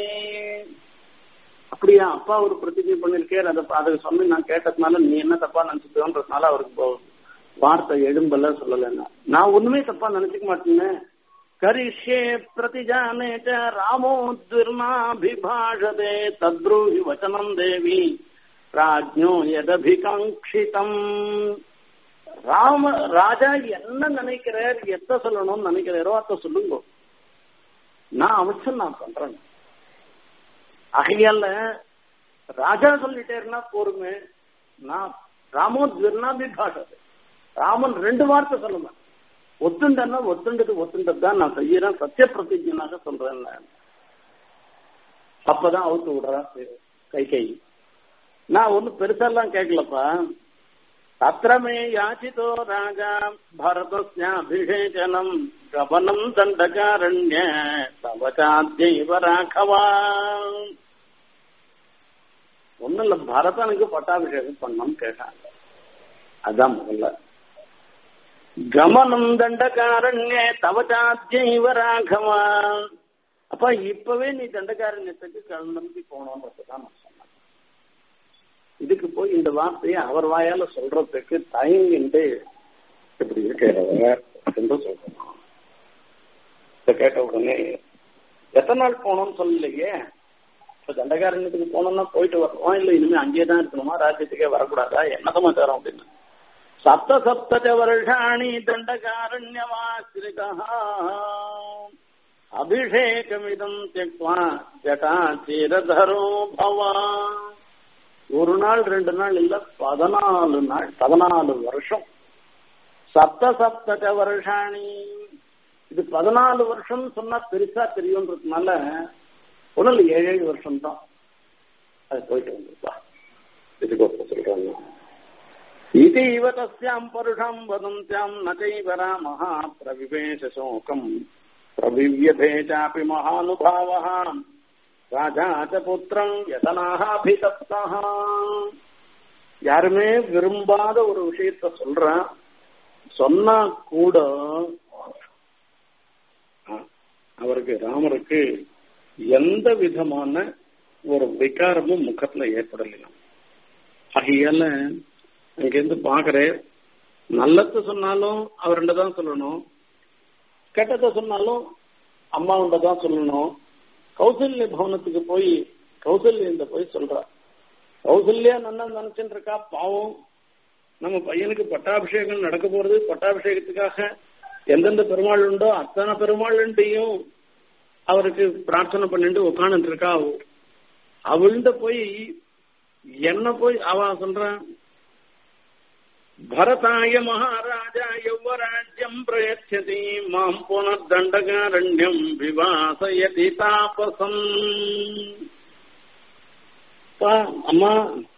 அப்படியா அப்பா ஒரு பிரதிஜை பண்ணிருக்கார் அதை அதை சொல்லி நான் கேட்டதுனால நீ என்ன தப்பா நினைச்சுக்கோன்றதுனால அவருக்கு வார்த்தை எழும்பல சொல்லலைன்னா நான் ஒண்ணுமே தப்பா நினைச்சுக்க மாட்டேன்னு கரிஷே பிரதிஜானே ராமோ துர்ணாபிபாஷதே தத்ரூஹி வச்சனம் தேவி ராஜ்யோ எதபிகாங்கிதம் ராம ராஜா என்ன நினைக்கிறார் எத்த சொல்லணும்னு நினைக்கிறாரோ அத சொல்லுங்க நான் அவசியம் நான் பண்றேன் ஆகையால ராஜா சொல்லிட்டேருன்னா போருமே நான் ராமோ துர்ணாபிபாஷது ராமன் ரெண்டு வார்த்தை சொல்லுங்க ஒத்துண்டன்னா ஒத்துண்டது ஒத்துண்டது தான் நான் செய்யறேன் சத்திய பிரதிஜனாக சொல்றேன் அப்பதான் அவுத்து விடுறா கை கை நான் ஒன்னும் பெருசாலாம் கேட்கலப்பா அத்திரமே யாச்சிதோ ராஜா பரதஸ்யாபிஷேகனம் கவனம் தண்டகாரண்ய தவச்சாத்தியவ ராகவா ஒன்னும் இல்ல பரதனுக்கு பட்டாபிஷேகம் பண்ணணும்னு கேட்டாங்க அதான் முதல்ல கமனம் தண்டகாரண்ய தவச்சாத்தியவ ராகவா அப்ப இப்பவே நீ தண்டகாரண்யத்துக்கு கிளம்பி போனோன்றதுதான் நான் சொன்னேன் இதுக்கு போய் இந்த வார்த்தையை அவர் வாயால சொல்றதுக்கு தயங்கிட்டு இப்படி இருக்கிறவர் என்று சொல்லணும் இத கேட்ட உடனே எத்தனை நாள் போனோம்னு சொல்லலையே இப்ப தண்டகாரண்யத்துக்கு போனோம்னா போயிட்டு வரணும் இல்ல இனிமே அங்கேயே தான் இருக்கணுமா ராஜ்யத்துக்கே வரக்கூடாதா என்ன சமாச்சாரம் அப்படின்னு சப்த சப்த வருஷாணி தண்டகாரண்யவாசிரிதா அபிஷேகமிதம் தியக்வா ஜட்டா சீரதரோ பவா ஒரு நாள் ரெண்டு நாள் இல்ல பதினாலு நாள் பதினாலு வருஷம் சப்த சப்த வருஷாணி இது பதினாலு வருஷம் சொன்னா பெருசா தெரியும்ன்றதுனால ஒன்றும் ஏழு ஏழு வருஷம் தான் அது போயிட்டு வந்துருப்பா இதுக்கு ஒரு சொல்றாங்க இது இவ தஸ்யாம் பருஷம் வதந்தியாம் நகைவ ராமः பிரவிவேஷ சோகம் பிரவிவியதே சாபி மகானுபாவः ராஜா ச புத்திரம் யதனாக அபிதப்தः யாருமே விரும்பாத ஒரு விஷயத்த சொல்றான் சொன்னா கூட அவருக்கு ராமருக்கு எந்த விதமான ஒரு விகாரமும் முகத்துல ஏற்படலாம் ஆகையால அங்கிருந்து பாக்குறேன் நல்லது சொன்னாலும் அவர்கிட்ட தான் சொல்லணும் கெட்டதை சொன்னாலும் அம்மாவுண்ட தான் சொல்லணும் கௌசல்ய பவனத்துக்கு போய் கௌசல்ய போய் சொல்றா கௌசல்யா நல்லா நினைச்சுட்டு இருக்கா பாவம் நம்ம பையனுக்கு பட்டாபிஷேகம் நடக்க போறது பட்டாபிஷேகத்துக்காக எந்தெந்த பெருமாள் உண்டோ அத்தனை பெருமாள்கிட்டையும் அவருக்கு பிரார்த்தனை பண்ணிட்டு உட்காந்துட்டு இருக்கா அவள்கிட்ட போய் என்ன போய் அவ சொல்றான் பரதாய மகாராஜா யௌவராஜ்யம் பிரயச்சதி மாம் புனர்தண்டகாரண்யம் விவாசயதி தாபசம் அம்மா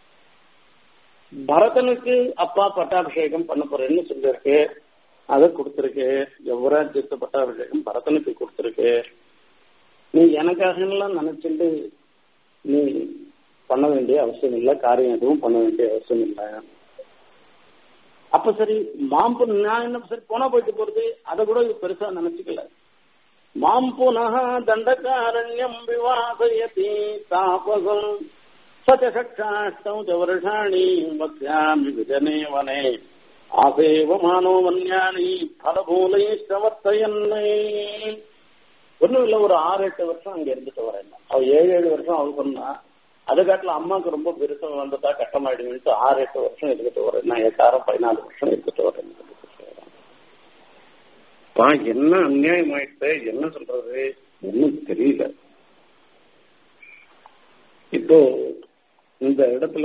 பரதனுக்கு அப்பா பட்டாபிஷேகம் பண்ண போறேன்னு சொல்லிருக்கு அதை கொடுத்துருக்கு யுவராஜ்யத்து பட்டாபிஷேகம் பரதனுக்கு கொடுத்துருக்கு நீ எனக்காக எல்லாம் நினைச்சிட்டு நீ பண்ண வேண்டிய அவசியம் இல்லை காரியம் எதுவும் பண்ண வேண்டிய அவசியம் இல்லை அப்ப சரி மாம்பு நான் என்ன சரி போனா போயிட்டு போறது அதை கூட பெருசா நினைச்சுக்கல மாம் புனः தண்டகாரண்யம் விவாசயதி தாபசம் சச்சஷாஷ்டௌ ச வருஷாணி வக்யாமி விஜனே வனே ஆசேவமானோ வன்யானி பலபூலைஷ்டவர்த்தயன்னே ஒன்றும் இல்லை ஒரு ஆறு எட்டு வருஷம் அங்க இருந்துட்டு வரேன் அவ ஏழு ஏழு வருஷம் அவள் சொன்னா அது காட்டில் அம்மாவுக்கு ரொம்ப பெருசா வந்ததா கஷ்டமாயிடுவேன்ட்டு ஆறு எட்டு வருஷம் இருந்துட்டு வரேன் நான் எட்டாயிரம் பதினாலு வருஷம் இருந்துட்டு வரேன் பா என்ன அநியாயம் ஆயிடுச்சு என்ன சொல்றது ஒன்னும் தெரியல இப்போ இந்த இடத்துல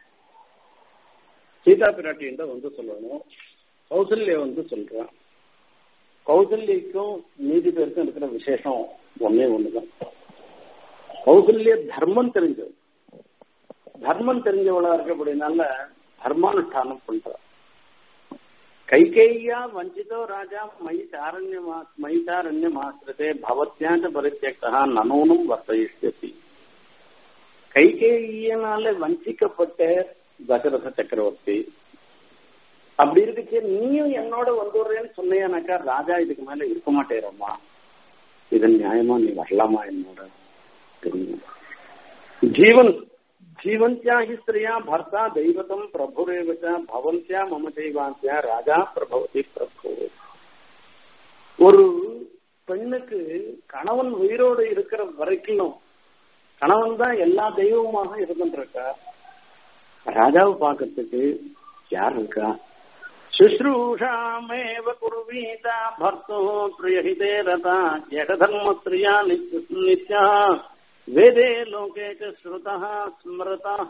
சீதா பிராட்டியின் வந்து சொல்லணும் கௌசல்ய வந்து சொல்றான் கௌசல்யக்கும் நீதி பேருக்கும் இருக்கிற விசேஷம் ஒன்னே ஒண்ணுதான் கௌசல்ய தர்மம் தெரிஞ்சது தர்மம் தெரிஞ்சவளா இருக்க அப்படின்னால தர்மானுஷ்டானம் பண்ற கைகேயா வஞ்சிதோ ராஜா மைசாரண்ய மைசாரண்ய மாசிரதே பவத்யாச்ச பரித்தியக்தா நனோனும் வர்த்தயிஷ்யசி கைகேயினால வஞ்சிக்கப்பட்ட தசரத சக்கரவர்த்தி அப்படி இருக்குச்சு நீயும் என்னோட வந்துடுறேன்னு சொன்னியானாக்கா ராஜா இதுக்கு மேல இருக்க மாட்டேறம்மா இது நியாயமா நீ வரலாமா என்னோட தெரியும் ஜீவன் ஜீவந்தியா ஹி ஸ்திரியா பர்த்தா தெய்வத்தம் பிரபுரேவச்ச பவந்தியா மம தெய்வாந்தியா ராஜா பிரபவதி பிரபு ஒரு பெண்ணுக்கு கணவன் உயிரோடு இருக்கிற வரைக்கும் கணவன் தான் எல்லா தெய்வமாக இருந்துருக்கா ராஜாவை பார்க்கறதுக்கு யார் இருக்கா शुश्रूषामेव कुर्वीता भर्तो प्रियहिते रता जगधर्मस्त्रिया नित्यः वेदे लोके च श्रुतः स्मृतः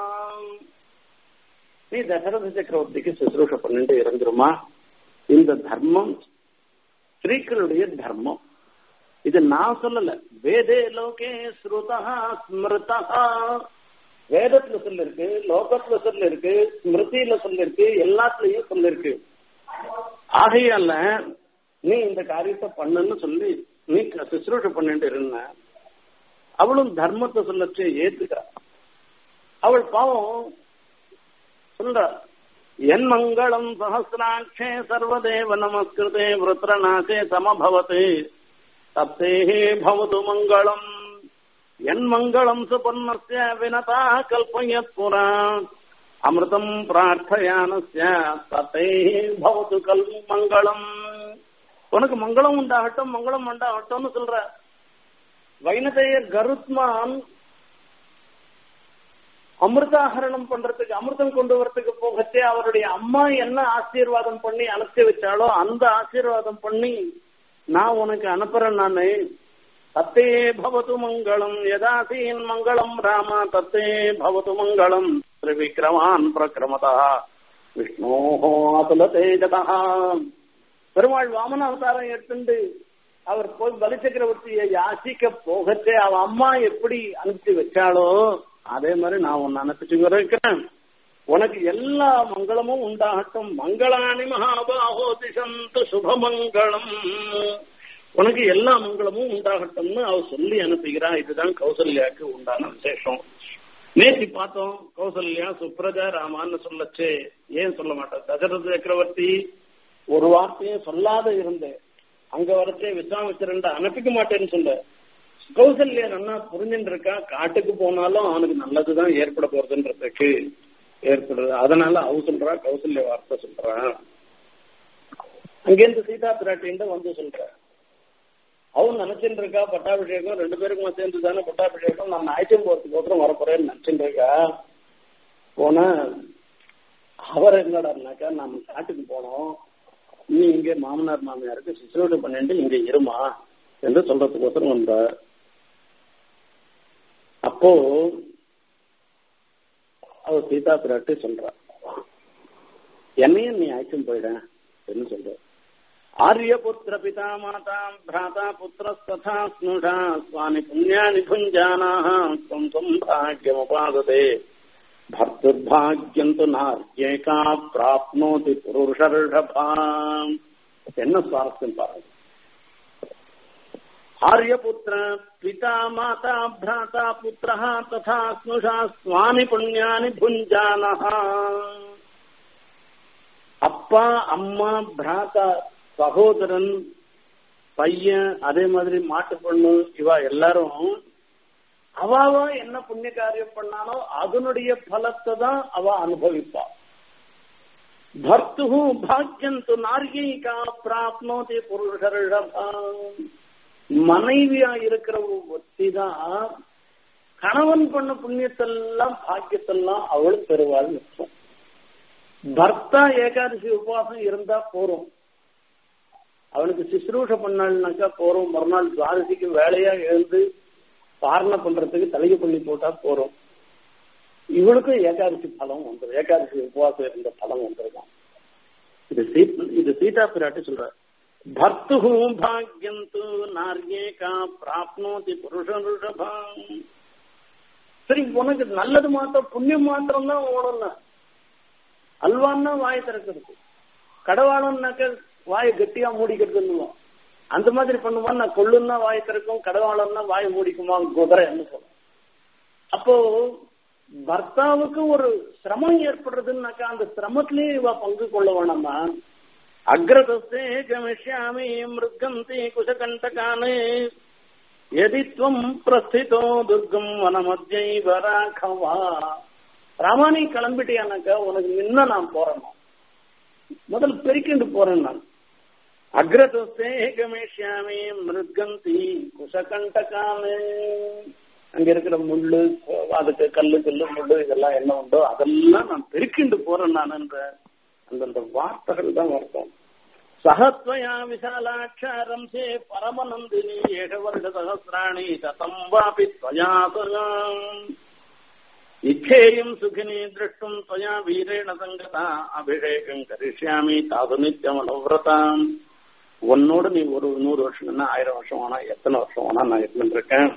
நீ தசரத சக்கரவர்த்திக்கு சுசுரூஷ பண்ணிட்டு இருந்துருமா இந்த தர்மம் ஸ்திரீக்களுடைய தர்மம் இது நான் சொல்லல வேதே லோகே ஸ்ருதா ஸ்மிருதா வேதத்துல சொல்லிருக்கு லோகத்துல சொல்லிருக்கு ஸ்மிருதியில சொல்லிருக்கு எல்லாத்துலயும் சொல்லிருக்கு ஆகையால நீ இந்த காரியத்தை பண்ணுன்னு சொல்லி நீ சுசுரூஷ பண்ணிட்டு இருந்த அவளும் தர்மத்தை சொல்லச்சு ஏத்துக்கிறா அவள் பாவம் சொல்ற என் மங்களம் சஹசிராட்சே சர்வதேவ நமஸ்கிருதே விருத்ரநாசே சமபவத்து தத்தேஹே பவது மங்களம் என் மங்களம் சுபர்ணஸ்ய வினதா கல்பயத் புரா அமிர்தம் பிரார்த்தயானஸ்ய தத்தே பவது கல் மங்களம் உனக்கு மங்களம் உண்டாகட்டும் மங்களம் உண்டாகட்டும்னு சொல்ற வைனதேயர் கருத்மான் அமிர்தாகரணம் பண்றதுக்கு அமிர்தம் கொண்டு வரத்துக்கு போகச்சே அவருடைய அம்மா என்ன ஆசீர்வாதம் பண்ணி அனுப்பி வச்சாலோ அந்த ஆசீர்வாதம் பண்ணி நான் உனக்கு அனுப்புறேன் நானு தத்தே பவத்து மங்களம் யதாசீன் மங்களம் ராம தத்தே பவத்து மங்களம் திரிவிக்ரமான் பிரக்கிரமதா விஷ்ணோஹோ அதுல தேஜதா பெருமாள் வாமன அவதாரம் எடுத்துண்டு அவர் போய் பலி சக்கரவர்த்தியை யாசிக்க போகச்சே அவ அம்மா எப்படி அனுப்பிச்சு வச்சாலோ அதே மாதிரி நான் உன்னை அனுப்பிச்சு இருக்கிறேன் உனக்கு எல்லா மங்களமும் உண்டாகட்டும் மங்களானி மகாபாகோ திசந்து சுபமங்களம் உனக்கு எல்லா மங்களமும் உண்டாகட்டும்னு அவ சொல்லி அனுப்புகிறா இதுதான் கௌசல்யாக்கு உண்டான விசேஷம் நேற்று பார்த்தோம் கௌசல்யா சுப்ரஜா ராமான்னு சொல்லச்சு ஏன் சொல்ல மாட்டேன் தசரத சக்கரவர்த்தி ஒரு வார்த்தையும் சொல்லாத இருந்தேன் அங்க வரச்சே விஸ்வாமித்திரன் அனுப்பிக்க மாட்டேன்னு சொல்ல கௌசல்யா நன்னா புரிஞ்சுட்டு இருக்கா காட்டுக்கு போனாலும் அவனுக்கு நல்லதுதான் ஏற்பட போறதுன்றதுக்கு ஏற்படுறது அதனால அவ சொல்றா கௌசல்ய வார்த்தை சொல்றான் அங்கேருந்து சீதா பிராட்டின்ட்டு வந்து சொல்ற அவன் நினைச்சுட்டு இருக்கா பட்டாபிஷேகம் ரெண்டு பேருக்கும் சேர்ந்து தானே பட்டாபிஷேகம் நான் ஞாயிற்று போறதுக்கு அப்புறம் வரப்போறேன்னு நினைச்சுட்டு இருக்கா போனா அவர் என்னடாருனாக்கா நாம காட்டுக்கு போனோம் நீ இங்கே மாமனார் மாமியாருக்கு சிசுரோடு பண்ணிட்டு இங்க இருமா என்று சொல்றதுக்கோசரம் வந்தார் அப்போ அவ சீதா பிராட்டி சொல்றா என்னையும் நீ அழைச்சும் போயிட என்று சொல்ற ஆரியபுத்திர பிதா மாதா பிராதா புத்திரஸ்ததா ஸ்னுஷா சுவாமி புண்ணியானி புஞ்சானாக ஸ்வம் ஸ்வம் பாக்யமுபாததே பர்த்துர்பாகியம் து நார்யேகா பிராப்னோதி புருஷர்ஷபாம் என்ன சுவாரஸ்யம் பாருங்க ஆரியபுத்திர பிதா மாதா பிராதா புத்திர ததா ஸ்னுஷா சுவாமி புண்ணியானி புஞ்சானஹ அப்பா அம்மா பிராதா சகோதரன் பையன் அதே மாதிரி மாட்டு பொண்ணு இவா எல்லாரும் அவாவா என்ன புண்ணிய காரியம் பண்ணாலோ அதனுடைய பலத்தை தான் அவ அனுபவிப்பா பர்த்து பாக்கியந்து நார்யிகா பிராப்னோதி புருஷர்ஷபாம் மனைவியா இருக்கிற ஒத்தி தான் கணவன் பண்ண புண்ணியத்தெல்லாம் பாக்கியத்தெல்லாம் அவள் பெறுவாள் நிற்கும் பர்த்தா ஏகாதசி உபவாசம் இருந்தா போறோம் அவனுக்கு சிசுரூஷ பண்ணாள்னாக்கா போறோம் மறுநாள் துவாதசிக்கு வேலையா எழுந்து பாரணை பண்றதுக்கு தலையை பண்ணி போட்டா போறோம் இவனுக்கும் ஏகாதசி பலம் வந்துடும் ஏகாதசி உபவாசம் இருந்த பலம் வந்துருக்கான் இது இது சீதா பிராட்டி சொல்ற பர்த்து பாக்யம் து நார்யேகா பிராப்னோதி புருஷருஷபாம் சரி உனக்கு நல்லது மாத்திரம் புண்ணியம் மாத்திரம் தான் ஓடல அல்வான்னா வாய் திறக்கிறது கடவாளம்னாக்க வாயை கட்டியா மூடிக்கிறதுன்னு அந்த மாதிரி பண்ணுவான் நான் கொள்ளுன்னா வாய் திறக்கும் கடவாளம்னா வாய் மூடிக்குமா குதிரை என்ன சொல்லும் அப்போ பர்த்தாவுக்கு ஒரு சிரமம் ஏற்படுறதுன்னாக்கா அந்த சிரமத்திலேயே இவ பங்கு கொள்ள வேணாமா அக்ரதஸ்தே கமிஷ்யாமி மிருகந்தி குஷகண்டகானே எதி துவம் பிரஸ்திதோ துர்கம் வனமத்தியைவ ராகவா ராமானி கிளம்பிட்டியானாக்கா உனக்கு முன்ன நான் போறேன் முதல் பெருக்கிண்டு போறேன் நான் அக்ரதஸ்தே கமிஷ்யாமி மிருகந்தி குஷகண்டகானே அங்க இருக்கிற முள்ளு அதுக்கு கல்லு கல்லு முள்ளு இதெல்லாம் என்ன உண்டோ அதெல்லாம் நான் பெருக்கிண்டு போறேன் நான் என்ற அந்தந்த வார்த்தைகள் தான் வருத்தம் சகத்வயா விசாலாட்சாரம் சே பரமநந்தினி ஏக வருட சகசிராணி சதம் வாபி त्वयासगाम् இச்சேயம் சுகினி திருஷ்டும் त्वया வீரேண சங்கதா அபிஷேகம் கரிஷ்யாமி தாது நித்தியம் அனுவிரதாம் உன்னோடு நீ ஒரு நூறு வருஷம் ஆயிரம் வருஷம் வேணா எத்தனை வருஷம் வேணா நான் இருந்துருக்கேன்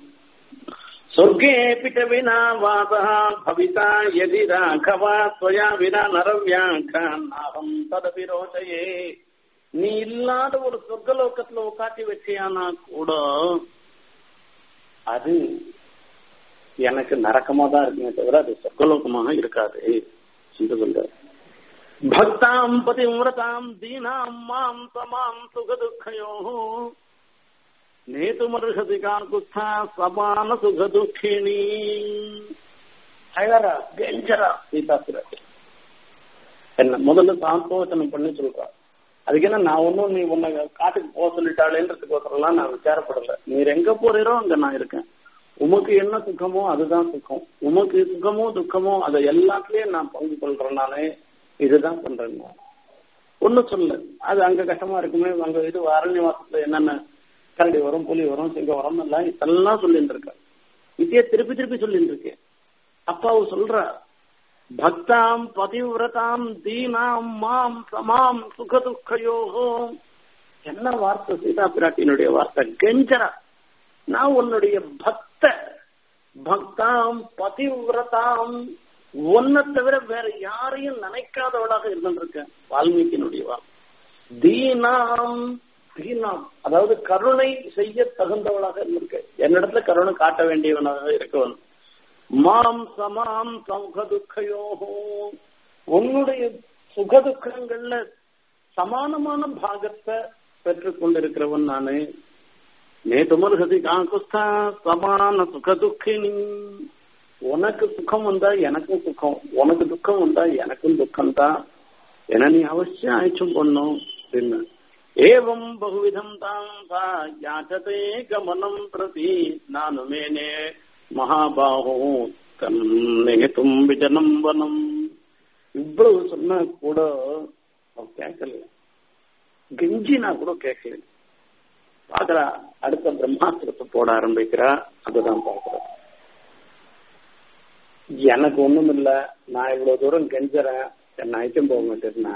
சொர்க்கேऽपि विना वासः भविता यदि राघवा त्वया विना நரவியாக்கான் ததபி ரோச்சையே நீ இல்லாத ஒரு சொர்க்கலோகத்துல உட்காட்டி வச்சியானா கூட அது எனக்கு நரக்கமா தான் இருக்குமே தவிர அது சொர்க்கலோகமாக இருக்காது என்று சொல்ற பக்தாம் பதிவிரதாம் தீனாம் மாம் தமாம் சுக துக்கையோ நேதுமர்ஹதி கார்குஸ்தா சமான சுக துக்கிணி அழறா கெஞ்சரா சீதா பிராட்டி என்ன முதல்ல சாந்தோச்சனம் பண்ணி சொல்றா அதுக்கு என்ன நான் ஒன்னும் நீ உன்னை காட்டுக்கு போக சொல்லிட்டாளேன்றதுக்கோசரம்லாம் நான் விசாரப்படல நீர் எங்க போறீரோ அங்க நான் இருக்கேன் உமக்கு என்ன சுகமோ அதுதான் சுகம் உமக்கு சுகமோ துக்கமோ அதை எல்லாத்துலயும் நான் பங்கு கொள்றேன் நானே இதுதான் பண்றேன் நான் ஒன்னும் சொல்லு அது அங்க கஷ்டமா இருக்குமே அங்க இது அரண்யவாசத்துல என்னென்ன கரடி வரும் புலி வரும் சிங்கம் வரும் எல்லாம் இதெல்லாம் சொல்லிட்டு இருக்க இதையே திருப்பி திருப்பி சொல்லிட்டு இருக்கேன் அப்பாவு சொல்ற பக்தாம் பதிவிரதாம் தீனாம் மாம் சமாம் சுக துக்கையோகோ என்ன வார்த்தை சீதா பிராட்டியினுடைய வார்த்தை கெஞ்சரா நான் உன்னுடைய பக்த பக்தாம் பதிவிரதாம் ஒன்ன தவிர வேற யாரையும் நினைக்காதவளாக இருந்திருக்கேன் வால்மீகியினுடைய வார்த்தை தீனாம் தீனாம் அதாவது கருணை செய்ய தகுந்தவளாக இருந்திருக்க என்னிடத்துல கருணை காட்ட வேண்டியவனாக இருக்கவன் மாம் சமாம் சௌக துக்கையோகோ உன்னுடைய சுக துக்கங்கள்ல சமானமான பாகத்தை பெற்றுக் கொண்டிருக்கிறவன் நானு நேதுமர்ஹதி காங்குஸ்தா சமான சுக துக்கினி உனக்கு சுகம் வந்தா எனக்கும் சுகம் உனக்கு துக்கம் வந்தா எனக்கும் துக்கம் தான் என நீ அவசியம் ஆயிடுச்சும் பண்ணும் அப்படின்னு ஏவம் பகுவிதம் தாம் சா யாச்சதே கமனம் பிரதி நானு மேனே மகாபாகோ கண்ணேதும் விஜனம் வனம் இவ்வளவு சொன்னா கூட அவன் கேட்கல கெஞ்சினா கூட கேட்கல பாக்குறா அடுத்த பிரம்மாஸ்திரத்தை போட ஆரம்பிக்கிறா அதுதான் பாக்குறா எனக்கு ஒண்ணும் இல்ல நான் இவ்வளவு தூரம் கெஞ்சுறேன் என்ன ஐட்டம் போக மாட்டேன்னா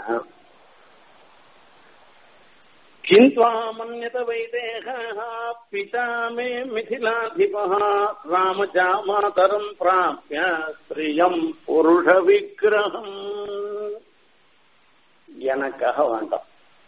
किन्त्वामन्यत वैदेहः पिता मे मिथिलाधिपः रामजामातरम् प्राप्य ஸ்ரீயம் புருஷ விக்கிரகம் எனக்காக வேண்டாம்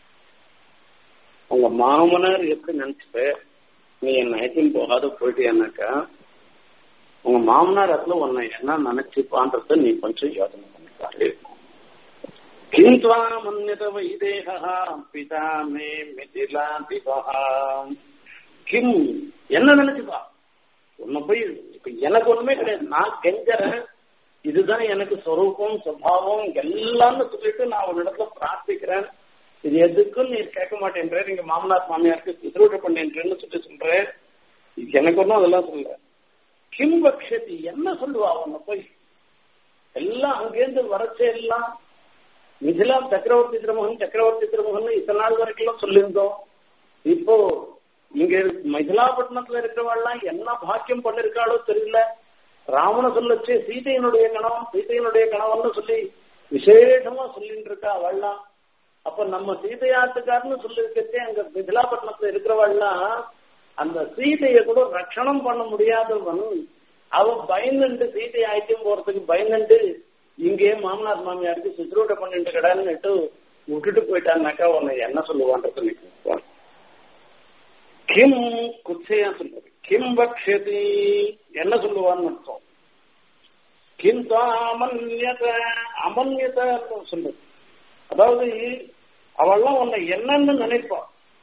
உங்க மாமனார் எப்படி நினைச்சுட்டு நீ என்ன ஐட்டின் போகாத போயிட்டியானாக்கா உங்க மாமனார் அதுல உன்னை என்ன நினைச்சுப்பான்றத நீ கொஞ்சம் யோசனை பண்ணிப்பாரு கிந்த்வா மன்யத வைதேகா பிதா மே மிதிலாதிபா கிம் என்ன நினைச்சுப்பா உன்னை போய் இப்ப எனக்கு ஒண்ணுமே கிடையாது நான் கெஞ்சறேன் இதுதான் எனக்கு சொரூபம் சுபாவம் எல்லாம்னு சொல்லிட்டு நான் ஒரு இடத்துல பிரார்த்திக்கிறேன் இது எதுக்கும் நீ கேட்க மாட்டேன்ற நீங்க மாமனார் மாமியாருக்கு சிசுரூட்ட பண்ணேன்றேன்னு சொல்லி சொல்றேன் எனக்கு ஒன்றும் அதெல்லாம் சொல்ல கிம் பக்ஷதி என்ன சொல்லுவா உன்னை போய் எல்லாம் அங்கேருந்து வரச்சே எல்லாம் மிதிலா சக்கரவர்த்தி திருமகன் சக்கரவர்த்தி திருமகன் இத்தனை நாள் வரைக்கும் சொல்லியிருந்தோம் இப்போ இங்க மிதிலாப்பட்டினத்துல இருக்கிறவாள்லாம் என்ன பாக்கியம் பண்ணிருக்காளோ தெரியல ராவண சொல்லச்சு சீதையினுடைய கணவன் சீதையினுடைய கணவன் சொல்லி விசேஷமா சொல்லிட்டு இருக்கா அவள்லாம் அப்ப நம்ம சீதையாத்துக்காரன்னு சொல்லிருக்கச்சே அங்க மிதிலாப்பட்டினத்துல இருக்கிறவாள்லாம் அந்த சீதையை கூட ரட்சணம் பண்ண முடியாதவன் அவ பயந்துட்டு சீதை ஆயிட்டும் போறதுக்கு பயந்துட்டு இங்கே மாமனார் மாமியாருக்கு சுற்றுவட்ட பண்ணிட்டு கடான்னு விட்டுட்டு போயிட்டான்னாக்கா உன்னை என்ன சொல்லுவான்றது நினைப்பான் கிம் குச்சையா சொல்றது கிம் பக்ஷதி என்ன சொல்லுவான்னு அர்த்தம் கிம் அமன்யத அமன்யத சொல்லுது அதாவது அவள்லாம் உன்னை என்னன்னு நினைப்பா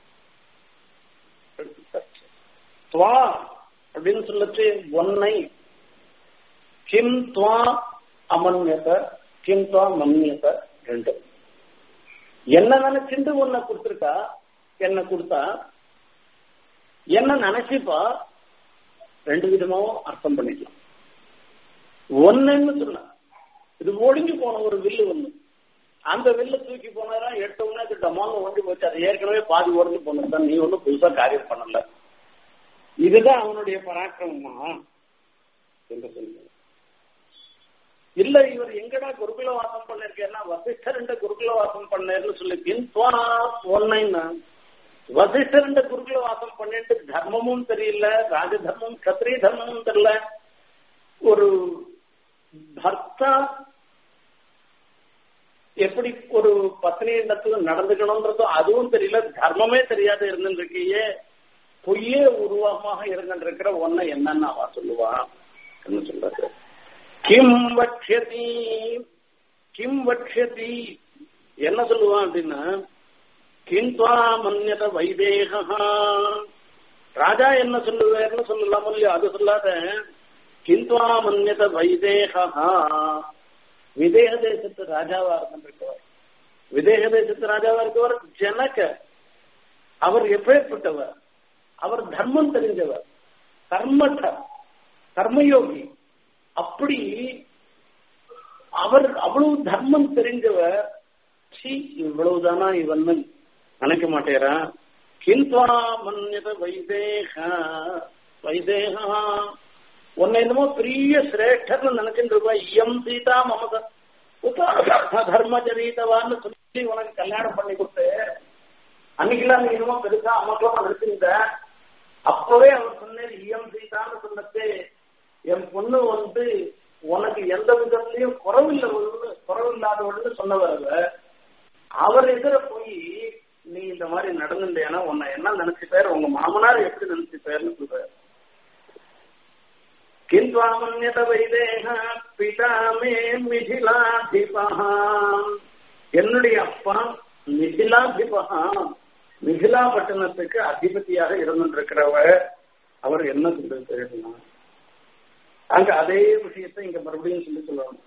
துவா அப்படின்னு சொல்லச்சு ஒன்னை கிம் துவா அமன்யத கிம் துவா மன்யத ரெண்டு என்ன நினைச்சுட்டு உன்னை கொடுத்துருக்கா என்ன கொடுத்தா என்ன நினைச்சுப்பா ரெண்டு விதமாவும் அர்த்தம் பண்ணிக்கலாம் ஒன்னுன்னு சொன்ன இது ஒடுங்கி போன ஒரு வில்லு ஒண்ணு அந்த வில்ல தூக்கி போனதா எடுத்த உடனே அது டமாங்க ஒண்டி போச்சு அது ஏற்கனவே பாதி உடஞ்சு போனதுதான் நீ ஒன்னும் புதுசா காரியம் பண்ணல இதுதான் அவனுடைய பராக்கிரமமா என்று சொல்லுங்க இல்ல இவர் எங்கடா குருகுல வாசம் பண்ணிருக்கேன்னா வசிஷ்டர் குருகுல வாசம் பண்ணேன்னு சொல்லி பின்வா ஒன்னைன்னா வசிஷ்டர் குருகுல வாசம் பண்ணிட்டு தர்மமும் தெரியல ராஜதர்மம் கத்திரிய தர்மமும் தெரியல ஒரு பர்த்தா எப்படி ஒரு பத்னி இடத்துல நடந்துக்கணும்ன்றதும் அதுவும் தெரியல தர்மமே தெரியாத இருந்துருக்கையே பொய்யே உருவமாக இருந்துருக்கிற ஒன்ன என்னன்னு அவ சொல்லுவா என்ன சொல்றாரு கிம் வட்சதி கிம் வட்சதி என்ன சொல்லுவான் அப்படின்னா கிந்த்வா மன்யத வைதேகா ராஜா என்ன சொல்லுவார்னு சொல்லலாம் இல்லையா அது சொல்லாத கிந்த்வா மன்யத வைதேகா விதேக தேசத்து ராஜாவா இருந்திருக்கவர் விதேக தேசத்து ராஜாவா இருக்கவர் ஜனக அவர் எப்பேற்பட்டவர் அவர் தர்மம் தெரிஞ்சவர் கர்மட்ட கர்மயோகி அப்படி அவர் அவ்வளவு தர்மம் தெரிஞ்சவர் சி இவ்வளவுதானா இவன் நினைக்க மாட்டேரா கிந்த்வா மன்யத வைதேக வைதேகா உன்னை என்னமோ பெரிய சிரேஷ்டர்னு நினைச்சுட்டு இருப்பா இயம் சீதா மமத தர்மச்சரீதவான்னு சொல்லி உனக்கு கல்யாணம் பண்ணி கொடுத்து அன்னைக்கெல்லாம் நீ என்னமோ பெருசா அமக்கலமா நினைச்சிருந்த அப்பவே அவர் சொன்னேன் இயம் சீதான்னு சொன்னது என் பொண்ணு வந்து உனக்கு எந்த விதத்திலையும் குறவில்லை குறவில்லாதவள்னு சொன்னவர் அவர் எதிர போய் நீ இந்த மாதிரி நடந்துட்டேன்னா உன்னை என்ன நினைச்சுப்பாரு உங்க மாமனார் எப்படி நினைச்சுப்பாருன்னு சொல்றாரு கிந்த்வாமன்யத வைதேக பிதாமே மிதிலாதிபா என்னுடைய அப்பா மிதிலாதிபா மிதிலா பட்டணத்துக்கு அதிபதியாக இருந்திருக்கிறவர் அவர் என்ன சொல்லி தெரியுமா அங்க அதே விஷயத்தை இங்க மறுபடியும் சொல்லி சொல்லணும்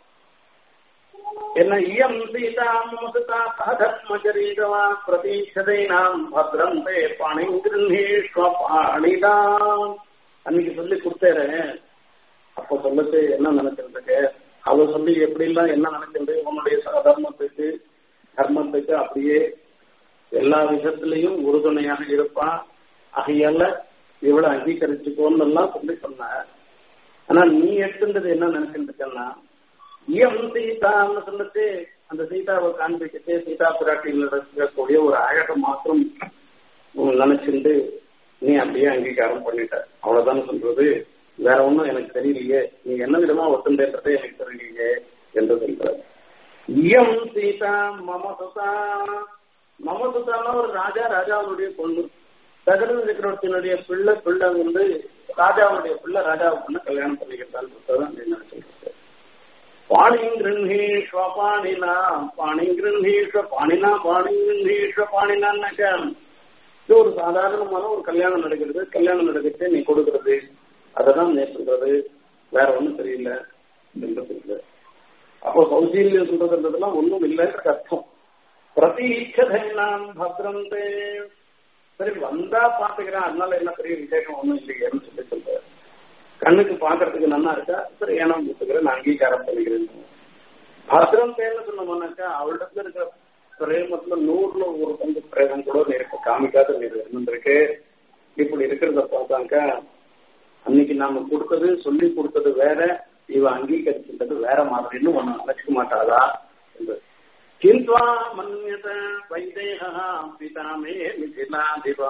என்ன இயம் சீதா முகதா தர்மச்சரீரவா பிரதீட்சதைனாம் பத்ரம் தே பணிகிருஷ்வ பாணிதாம் அன்னைக்கு சொல்லி கொடுத்தேரு அப்போ சொல்லிட்டு என்ன நினைச்சிருக்கு அவ சொல்லி எப்படி எல்லாம் என்ன நினைக்கிறது உன்னுடைய சகதர்மத்துக்கு தர்மத்துக்கு அப்படியே எல்லா விதத்திலையும் உறுதுணையாக இருப்பான் ஆகையால இவ்வளவு அங்கீகரிச்சுக்கோன்னு எல்லாம் சொல்லி சொன்ன ஆனா நீ எடுத்துன்றது என்ன நினைச்சிட்டு இருக்கன்னா இயம் சீதான்னு சொல்லிட்டு அந்த சீதாவை காண்பிச்சுட்டு சீதா பிராட்டியில் இருக்கக்கூடிய ஒரு அழகை மாத்திரம் நினைச்சிருந்து நீ அப்படியே அங்கீகாரம் பண்ணிட்ட அவ்வளவுதான் சொல்றது வேற ஒண்ணும் எனக்கு தெரியலையே நீ என்ன விதமா ஒத்துன்றதே எனக்கு தெரியலையே என்று சொல்ற இயம் சீதா மமசுதா மமசுதான ஒரு ராஜா ராஜாவுடைய பொண்ணு சகல சக்கரவர்த்தியினுடைய பிள்ளை பிள்ளை வந்து ராஜாவுடைய பிள்ளை ராஜாவை பொண்ணு கல்யாணம் பண்ணிக்கிறதான்னு நினைச்சிருக்கு பாணிங் கிருஹீஸ்வ பாணினா பாணிங் கிருஹீஸ்வ பாணினா பாணிங் கிருஹீஸ்வ பாணினான்னாக்க இது ஒரு சாதாரணமான ஒரு கல்யாணம் நடக்கிறது கல்யாணம் நடக்கிறது நீ கொடுக்கறது அததான் நீ சொல்றது வேற ஒண்ணும் தெரியல என்று சொல்ற அப்போ சௌசீல்யம் சொல்றதுன்றதுலாம் ஒண்ணும் இல்லைன்ற அர்த்தம் பிரதீட்சதைனாம் பத்ரந்தே சரி வந்தா பாத்துக்கிறேன் அதனால என்ன பெரிய விசேஷம் ஒண்ணும் இல்லையேன்னு சொல்லி சொல்ற கண்ணுக்கு பாக்குறதுக்கு நல்லா இருக்கா சரி ஏன்னா கொடுத்துக்கிறேன் நான் அங்கீகாரம் பண்ணிக்கிறேன் பத்ரம் தேன்னு சொன்னோம்னாக்கா அவளிடத்துல இருக்கிற பிரேமத்துல நூறுல ஒரு பங்கு பிரேமம் கூட இருக்க காமிக்காத நீர் இருந்திருக்கு இப்படி இருக்கிறத பார்த்தாக்கா அன்னைக்கு நாம கொடுத்தது சொல்லி கொடுத்தது வேற இவ அங்கீகரிக்கின்றது வேற மாதிரின்னு ஒண்ணு நினைச்சுக்க மாட்டாளா என்று கிந்த்வா மன்யத வைதேகா பிதாமே மிதிலாதிபா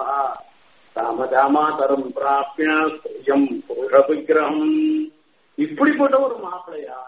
ராமதாமாதரம் பிராபியம் புருஷ விக்கிரகம் இப்படிப்பட்ட ஒரு மாப்பிளையா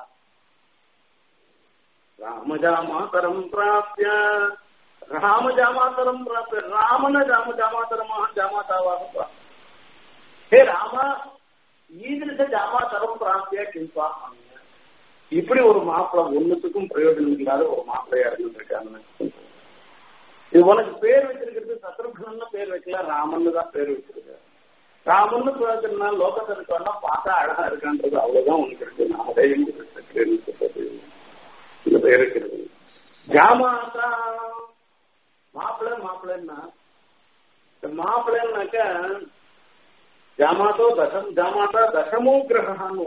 ராமஜாமாதரம் பிராபிய ராமஜாமாதரம் பிராபிய ராமன ராம ஜாமாதரமாக ஜாமாதாவாக ஹே ராமா ஈதிருஷ ஜாமாதரம் பிராபிய கிம்பா இப்படி ஒரு மாப்பிளை ஒண்ணுத்துக்கும் பிரயோஜனம் இல்லாத ஒரு மாப்பிள்ளையா இருந்துருக்காங்க இது உனக்கு பேர் வச்சிருக்கிறது சத்ருகன் பேர் வைக்கல ராமன் தான் பேர் வச்சிருக்கு ராமன் பேருனா லோகத்தில் இருக்கா பார்த்தா அழகா இருக்கான்றது அவ்வளவுதான் உனக்கு இருக்கு நான் அதே சொல்றது இந்த பேர் இருக்கிறது ஜாமாதா மாப்பிள்ளை மாப்பிள்ளைன்னா மாப்பிள்ளைன்னாக்க ஜாமாதோ தசம் ஜாமாதா தசமோ கிரகான்னு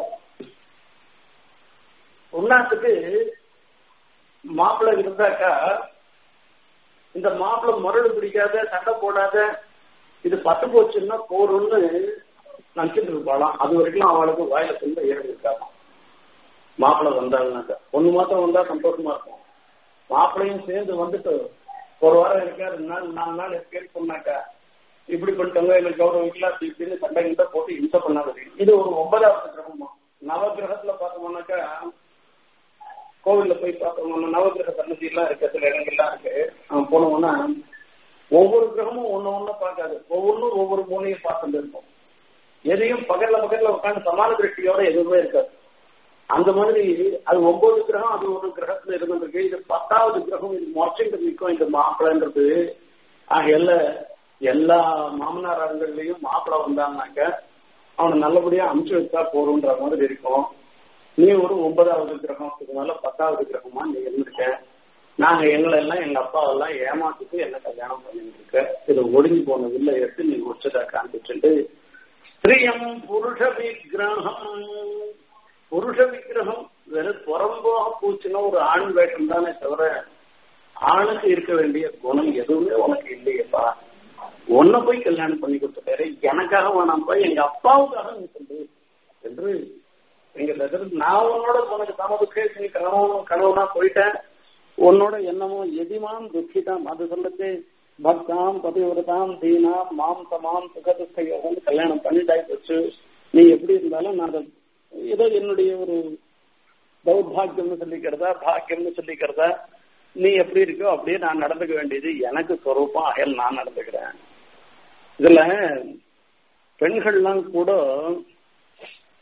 ஒன்னாத்துக்கு மாப்பிள்ளை இருந்தாக்கா இந்த மாப்பிள்ளை முரடு பிடிக்காத சண்டை போடாத இது பட்டு போச்சுன்னா போறோம்னு நினைச்சிட்டு இருப்பாளாம் அது வரைக்கும் அவளுக்கு வாயில சொல்ல ஏறிருக்காளாம் மாப்பிள்ளை வந்தாங்கனாக்கா ஒண்ணு மாத்திரம் வந்தா சந்தோஷமா இருக்கும் மாப்பிள்ளையும் சேர்ந்து வந்துட்டு ஒரு வாரம் இருக்கா ரெண்டு நாள் நாலு நாள் எஸ்கேட் பண்ணாக்கா இப்படி பண்ணிட்டவங்க எனக்கு கௌரவம் இல்லை அப்படி இப்படின்னு சண்டை கிட்ட போட்டு இன்ச பண்ணாது இது ஒரு ஒன்பதாவது கிரகமா நவகிரகத்துல பார்த்தோம்னாக்கா கோவில்ல போய் பார்த்தோம்னா நவகிரக சன்னதி எல்லாம் இருக்கு சில இடங்கள்லாம் இருக்கு போனோம்னா ஒவ்வொரு கிரகமும் ஒண்ணு ஒண்ணு பார்க்காது ஒவ்வொன்றும் ஒவ்வொரு மூலையும் பார்த்துட்டு இருக்கும் எதையும் பகல்ல பகல்ல உட்காந்து சமான திருஷ்டியோட எதுவுமே இருக்காது அந்த மாதிரி அது ஒன்பது கிரகம் அது ஒரு கிரகத்துல இருந்திருக்கு இது பத்தாவது கிரகம் இது மோட்சங்க நிற்கும் இந்த மாப்பிள்ளைன்றது ஆகையில எல்லா மாமனார் அரங்கள்லயும் மாப்பிள்ளை வந்தாங்கனாக்க அவனை நல்லபடியா அமுச்சு வச்சா போறோன்ற மாதிரி இருக்கும் நீ ஒரு ஒன்பதாவது கிரகத்துக்கு மேல பத்தாவது கிரகமா நீ இருந்திருக்க நாங்க எங்களை எல்லாம் எங்க அப்பாவெல்லாம் ஏமாத்திட்டு என்ன கல்யாணம் பண்ணிட்டு இருக்க இது ஒடுங்கி போன வில்ல எடுத்து நீ உச்சதா காண்பிச்சுட்டு ஸ்திரியம் புருஷ விக்கிரகம் புருஷ விக்கிரகம் வெறும் புறம்போக பூச்சினா ஒரு ஆண் வேஷம் தானே தவிர ஆணுக்கு இருக்க வேண்டிய குணம் எதுவுமே உனக்கு இல்லையப்பா உன்னை போய் கல்யாணம் பண்ணி கொடுத்துட்டாரு எனக்காக வேணாம்ப்பா எங்க அப்பாவுக்காக நீ சொல்லு என்று எங்க தசரத் நான் உன்னோட உனக்கு தமதுக்கு நீ கணவன் கணவனா போயிட்டேன் உன்னோட என்னமோ எதிமாம் துக்கிதாம் அது சொல்லச்சு பக்தாம் பதிவிரதாம் தீனாம் மாம் தமாம் சுகதுஷ்ட கல்யாணம் பண்ணிட்டாய் போச்சு நீ எப்படி இருந்தாலும் நான் அதை ஏதோ என்னுடைய ஒரு தௌர்பாகியம்னு சொல்லிக்கிறதா பாக்கியம்னு சொல்லிக்கிறதா நீ எப்படி இருக்கோ அப்படியே நான் நடந்துக்க வேண்டியது எனக்கு சொரூபம் அயல் நான் நடந்துக்கிறேன் இதுல பெண்கள்லாம் கூட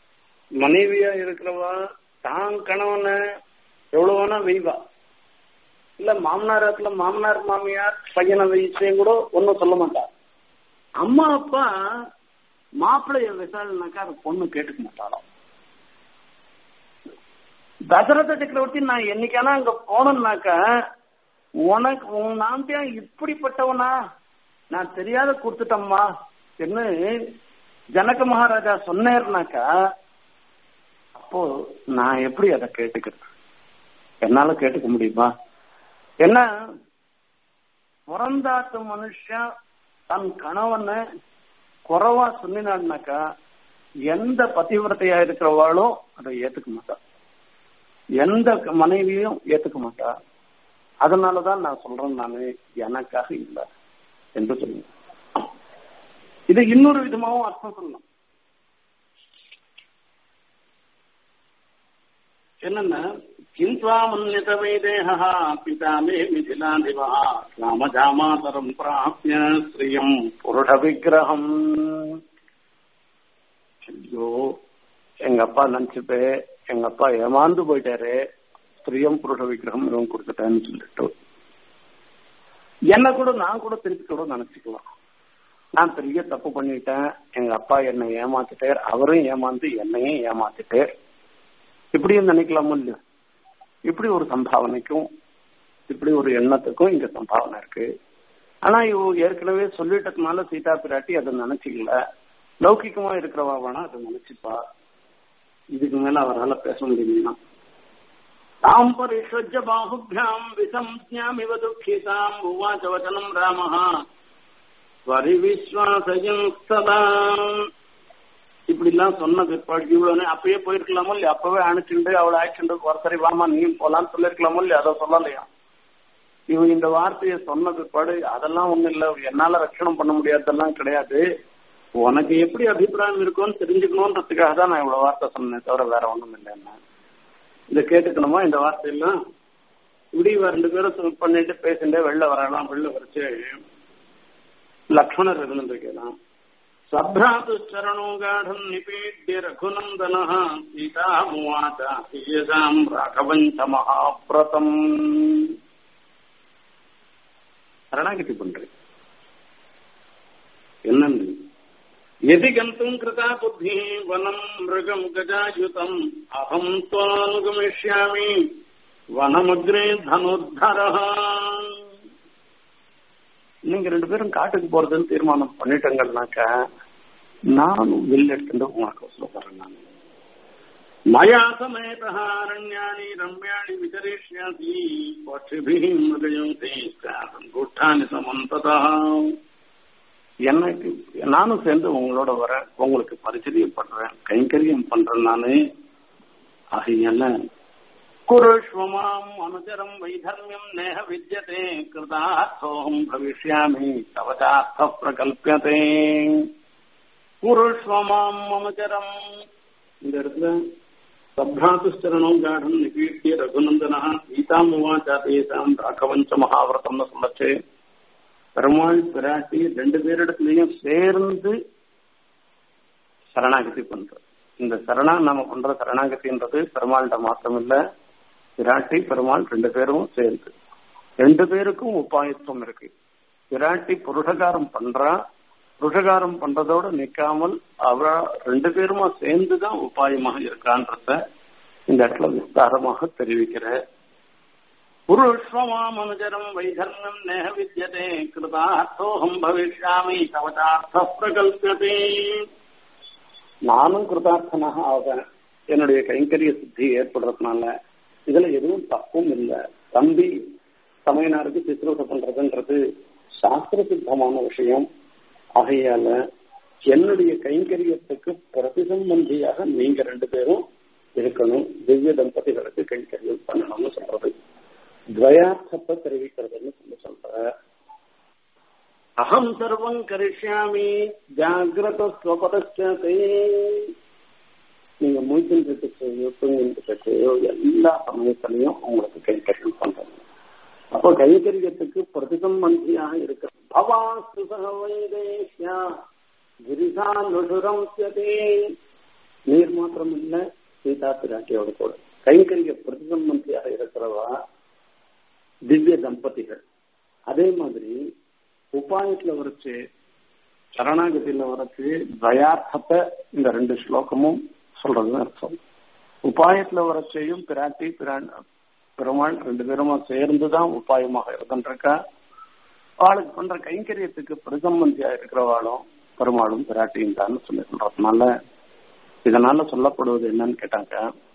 மனைவியா இருக்கிறவா தான் கணவனை எவ்வளவு வேணா வெய்வா இல்ல மாமனார் இடத்துல மாமனார் மாமியார் பையனை வயசையும் கூட ஒன்னும் சொல்ல மாட்டா அம்மா அப்பா மாப்பிள்ளைய விசாரணைனாக்கா அது பொண்ணு கேட்டுக்க மாட்டாளாம் தசரத சக்கரவர்த்தி நான் என்னைக்கானா அங்க போனேன்னாக்கா உனக்கு உன் நாம்பியா இப்படிப்பட்டவனா நான் தெரியாத கொடுத்துட்டம்மா என்ன ஜனக மகாராஜா சொன்னேர்னாக்கா அப்போ நான் எப்படி அதை கேட்டுக்கிறது என்னால கேட்டுக்க முடியுமா என்ன பிறந்தாத்து மனுஷன் தன் கணவனை குறைவா சொன்னான்னாக்கா எந்த பதிவிரத்தையா இருக்கிறவாளும் அதை ஏத்துக்க மாட்டா எந்த மனைவியும் ஏத்துக்க மாட்டா அதனாலதான் நான் சொல்றேன் நானு எனக்காக இல்லை என்று சொல்லுவேன் இது இன்னொரு விதமாவும் அர்த்தம் சொல்லலாம் என்னன்னா கிந்த்வாமன்யத வைதேக பிதா மே மிதிலாதிவா ராமஜாமாதரம் பிராபிய ஸ்ரீயம் புருட விக்கிரகம் ஐயோ எங்க அப்பா நினைச்சுட்டு எங்க அப்பா ஏமாந்து போயிட்டாரு ஸ்திரியம் புருஷ விக்கிரகம் இவன் கொடுத்துட்டேன்னு சொல்லிட்டு என்ன கூட நான் கூட திருப்பி கூட நினைச்சுக்கலாம் நான் பெரிய தப்பு பண்ணிட்டேன் எங்க அப்பா என்னை ஏமாத்திட்டார் அவரும் ஏமாந்து என்னையும் ஏமாத்திட்டார் இப்படியும் நினைக்கலாமோ இல்லையா இப்படி ஒரு சம்பாவனைக்கும் இப்படி ஒரு எண்ணத்துக்கும் இங்க சம்பாவனை இருக்கு ஆனா இவ ஏற்கனவே சொல்லிட்டதுனால சீதா பிராட்டி அதை நினைச்சுக்கல லௌகிக்கமா இருக்கிறவா வேணா அதை நினைச்சுப்பா இதுக்கு மேல அவரால் பேச முடியுமா தாம் பரிஷஜ பாகுபியாம் விசம்ஜாமிவ துக்கிதாம் உவாச்ச வச்சனம் ராமः பரிவிஸ்வாசயம் சதா இப்படி எல்லாம் சொன்ன பிற்பாடு இவ்வளவு அப்பயே போயிருக்கலாமோ இல்லையா அப்பவே அனுப்பிச்சுண்டு அவளை ஆக்சிண்டு ஒருத்தரை வாமா நீயும் போலான்னு சொல்லிருக்கலாமோ இல்லையா அதை சொல்லலையா இவன் இந்த வார்த்தையை சொன்ன பிற்பாடு அதெல்லாம் ஒண்ணும் இல்ல என்னால ரட்சணம் பண்ண முடியாததெல்லாம் கிடையாது உனக்கு எப்படி அபிப்பிராயம் இருக்கும்னு தெரிஞ்சுக்கணுன்றதுக்காக தான் நான் இவ்வளவு வார்த்தை சொன்னேன் தவிர வேற ஒண்ணும் இல்லைன்னா இதை கேட்டுக்கணுமா இந்த வார்த்தையெல்லாம் இப்படி இவ ரெண்டு பேரும் பண்ணிட்டு பேசிட்டு வெளில வரலாம் வெளில வரைச்சு லக்ஷ்மணர் இருந்திருக்கலாம் சப்ராது சரணோ காடம் நிபீட்ய ரகுநந்தன சீதா முவாச்சா சீயதாம் ராகவஞ்ச மகாபிரதம் சரணாகதி பண்றேன் என்னன்னு यदि गन्तुम् कृता बुद्धिः वनम् मृगम् गजायुतम् अहम् त्वानुगमिष्यामि वनमग्रे धनुर्धरः நீங்க ரெண்டு பேரும் காட்டுக்கு போறதுன்னு தீர்மானம் பண்ணிட்டங்கள்னாக்க நானும் வில் எடுத்துட்டு உங்களுக்கு சொல்ல போறேன் நான் மயா சமேதாரண்யாணி ரம்யாணி விதரிஷ்யாசி பட்சிபிः மிருகயுந்தி குட்டானி சமந்ததா எனக்கு நானும் சேர்ந்து உங்களோட வரேன் உங்களுக்கு பரிச்சரியம் பண்றேன் கைங்கரியம் பண்றேன் நானு ஆகையால குருஷ்வமாம் அனுச்சரம் வைதர்மியம் நேக வித்யதே கிருதார்த்தோகம் பவிஷ்யாமி தவச்சார்த்த பிரகல்பியதே குருஷ்வமாம் அனுச்சரம் இந்த இடத்துல சப்ராத்துச்சரணம் காடம் நிபீட்டிய ரகுநந்தனா சீதாம் உவாச்சா தேசாம் ராகவஞ்ச மகாவிரதம்னு சொல்லச்சு பெருமாள் பிராட்டி ரெண்டு பேரிடத்துலயும் சேர்ந்து சரணாகதி பண்றோம் இந்த சரணா நம்ம பண்ற சரணாகதின்றது பெருமாள்கிட்ட மாத்திரம் இல்ல பிராட்டி பெருமாள் ரெண்டு பேரும் சேர்ந்து ரெண்டு பேருக்கும் உபாயத்துவம் இருக்கு பிராட்டி புருஷகாரம் பண்றா புருஷகாரம் பண்றதோட நிக்காமல் அவ ரெண்டு பேருமா சேர்ந்துதான் உபாயமாக இருக்கான்றத இந்த இடத்துல விஸ்தாரமாக தெரிவிக்கிற புருஷ்வமாமனுஜரம் வைதர்மம் நேக வித்யதே கிருதார்த்தோகம் பவிஷ்யாமி தவதார்த்த பிரகல்பதே நானும் கிருதார்த்தனாக ஆவேன் என்னுடைய கைங்கரிய சித்தி ஏற்படுறதுனால இதுல எதுவும் தப்பும் இல்லை தம்பி சமையனாருக்கு சித்திரவதை பண்றதுன்றது சாஸ்திர சித்தமான விஷயம் ஆகையால என்னுடைய கைங்கரியத்துக்கு பிரதிசம்பந்தியாக நீங்க ரெண்டு பேரும் இருக்கணும் திவ்ய தம்பதிகளுக்கு கைங்கரியம் பண்ணணும்னு சொல்றது துவயார்த்தத்தை தெரிவிக்கிறதுன்னு சொல்லி சொல்ற அகம் சர்வம் கரிஷ்யாமி ஜாகிரத ஸ்வபதே நீங்க மூச்சுட்டு செய்யோ தூங்கிட்டு செய்யோ எல்லா சமயத்திலையும் உங்களுக்கு கைங்கரியம் பண்றது அப்போ கைங்கரியத்துக்கு பிரதிசம்பந்தியாக இருக்கிற பவாஸ்து சக வைதேஷ்யா கிரிசானுஷுரம் சியதே நீர் மாத்திரம் இல்ல சீதா பிராட்டியோட கூட கைங்கரிய பிரதிசம்பந்தியாக இருக்கிறவா திவ்ய தம்பதிகள் அதே மாதிரி உபாயத்துல வரைச்சு சரணாகதியில வரைச்சு தயார்த்தத்தை இந்த ரெண்டு ஸ்லோகமும் சொல்றதுன்னு அர்த்தம் உபாயத்துல வரைச்சையும் பிராட்டி பிரா பெருமாள் ரெண்டு பேருமா சேர்ந்துதான் உபாயமாக இருந்துருக்கா அவளுக்கு பண்ற கைங்கரியத்துக்கு பிரசம்பந்தியா இருக்கிறவாளும் பெருமாளும் பிராட்டியும் தான் சொல்லி சொல்றதுனால இதனால சொல்லப்படுவது என்னன்னு கேட்டாங்க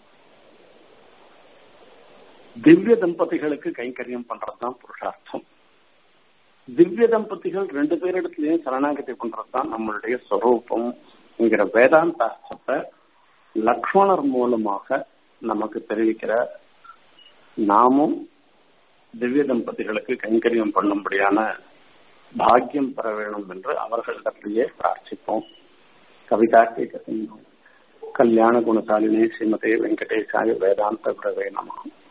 திவ்ய தம்பதிகளுக்கு கைங்கரியம் பண்றதுதான் புருஷார்த்தம் திவ்ய தம்பதிகள் ரெண்டு பேரிடத்துலயும் சரணாகதி பண்றதுதான் நம்மளுடைய ஸ்வரூபம் என்கிற வேதாந்த அர்த்தத்தை லக்ஷ்மணர் மூலமாக நமக்கு தெரிவிக்கிற நாமும் திவ்ய தம்பதிகளுக்கு கைங்கரியம் பண்ணும்படியான பாக்கியம் பெற வேணும் என்று அவர்களிடத்திலேயே பிரார்த்திப்போம் கவிதார்த்திக கல்யாண குணசாலினே ஸ்ரீமதே வெங்கடேசாய வேதாந்த பிரவே நமகம்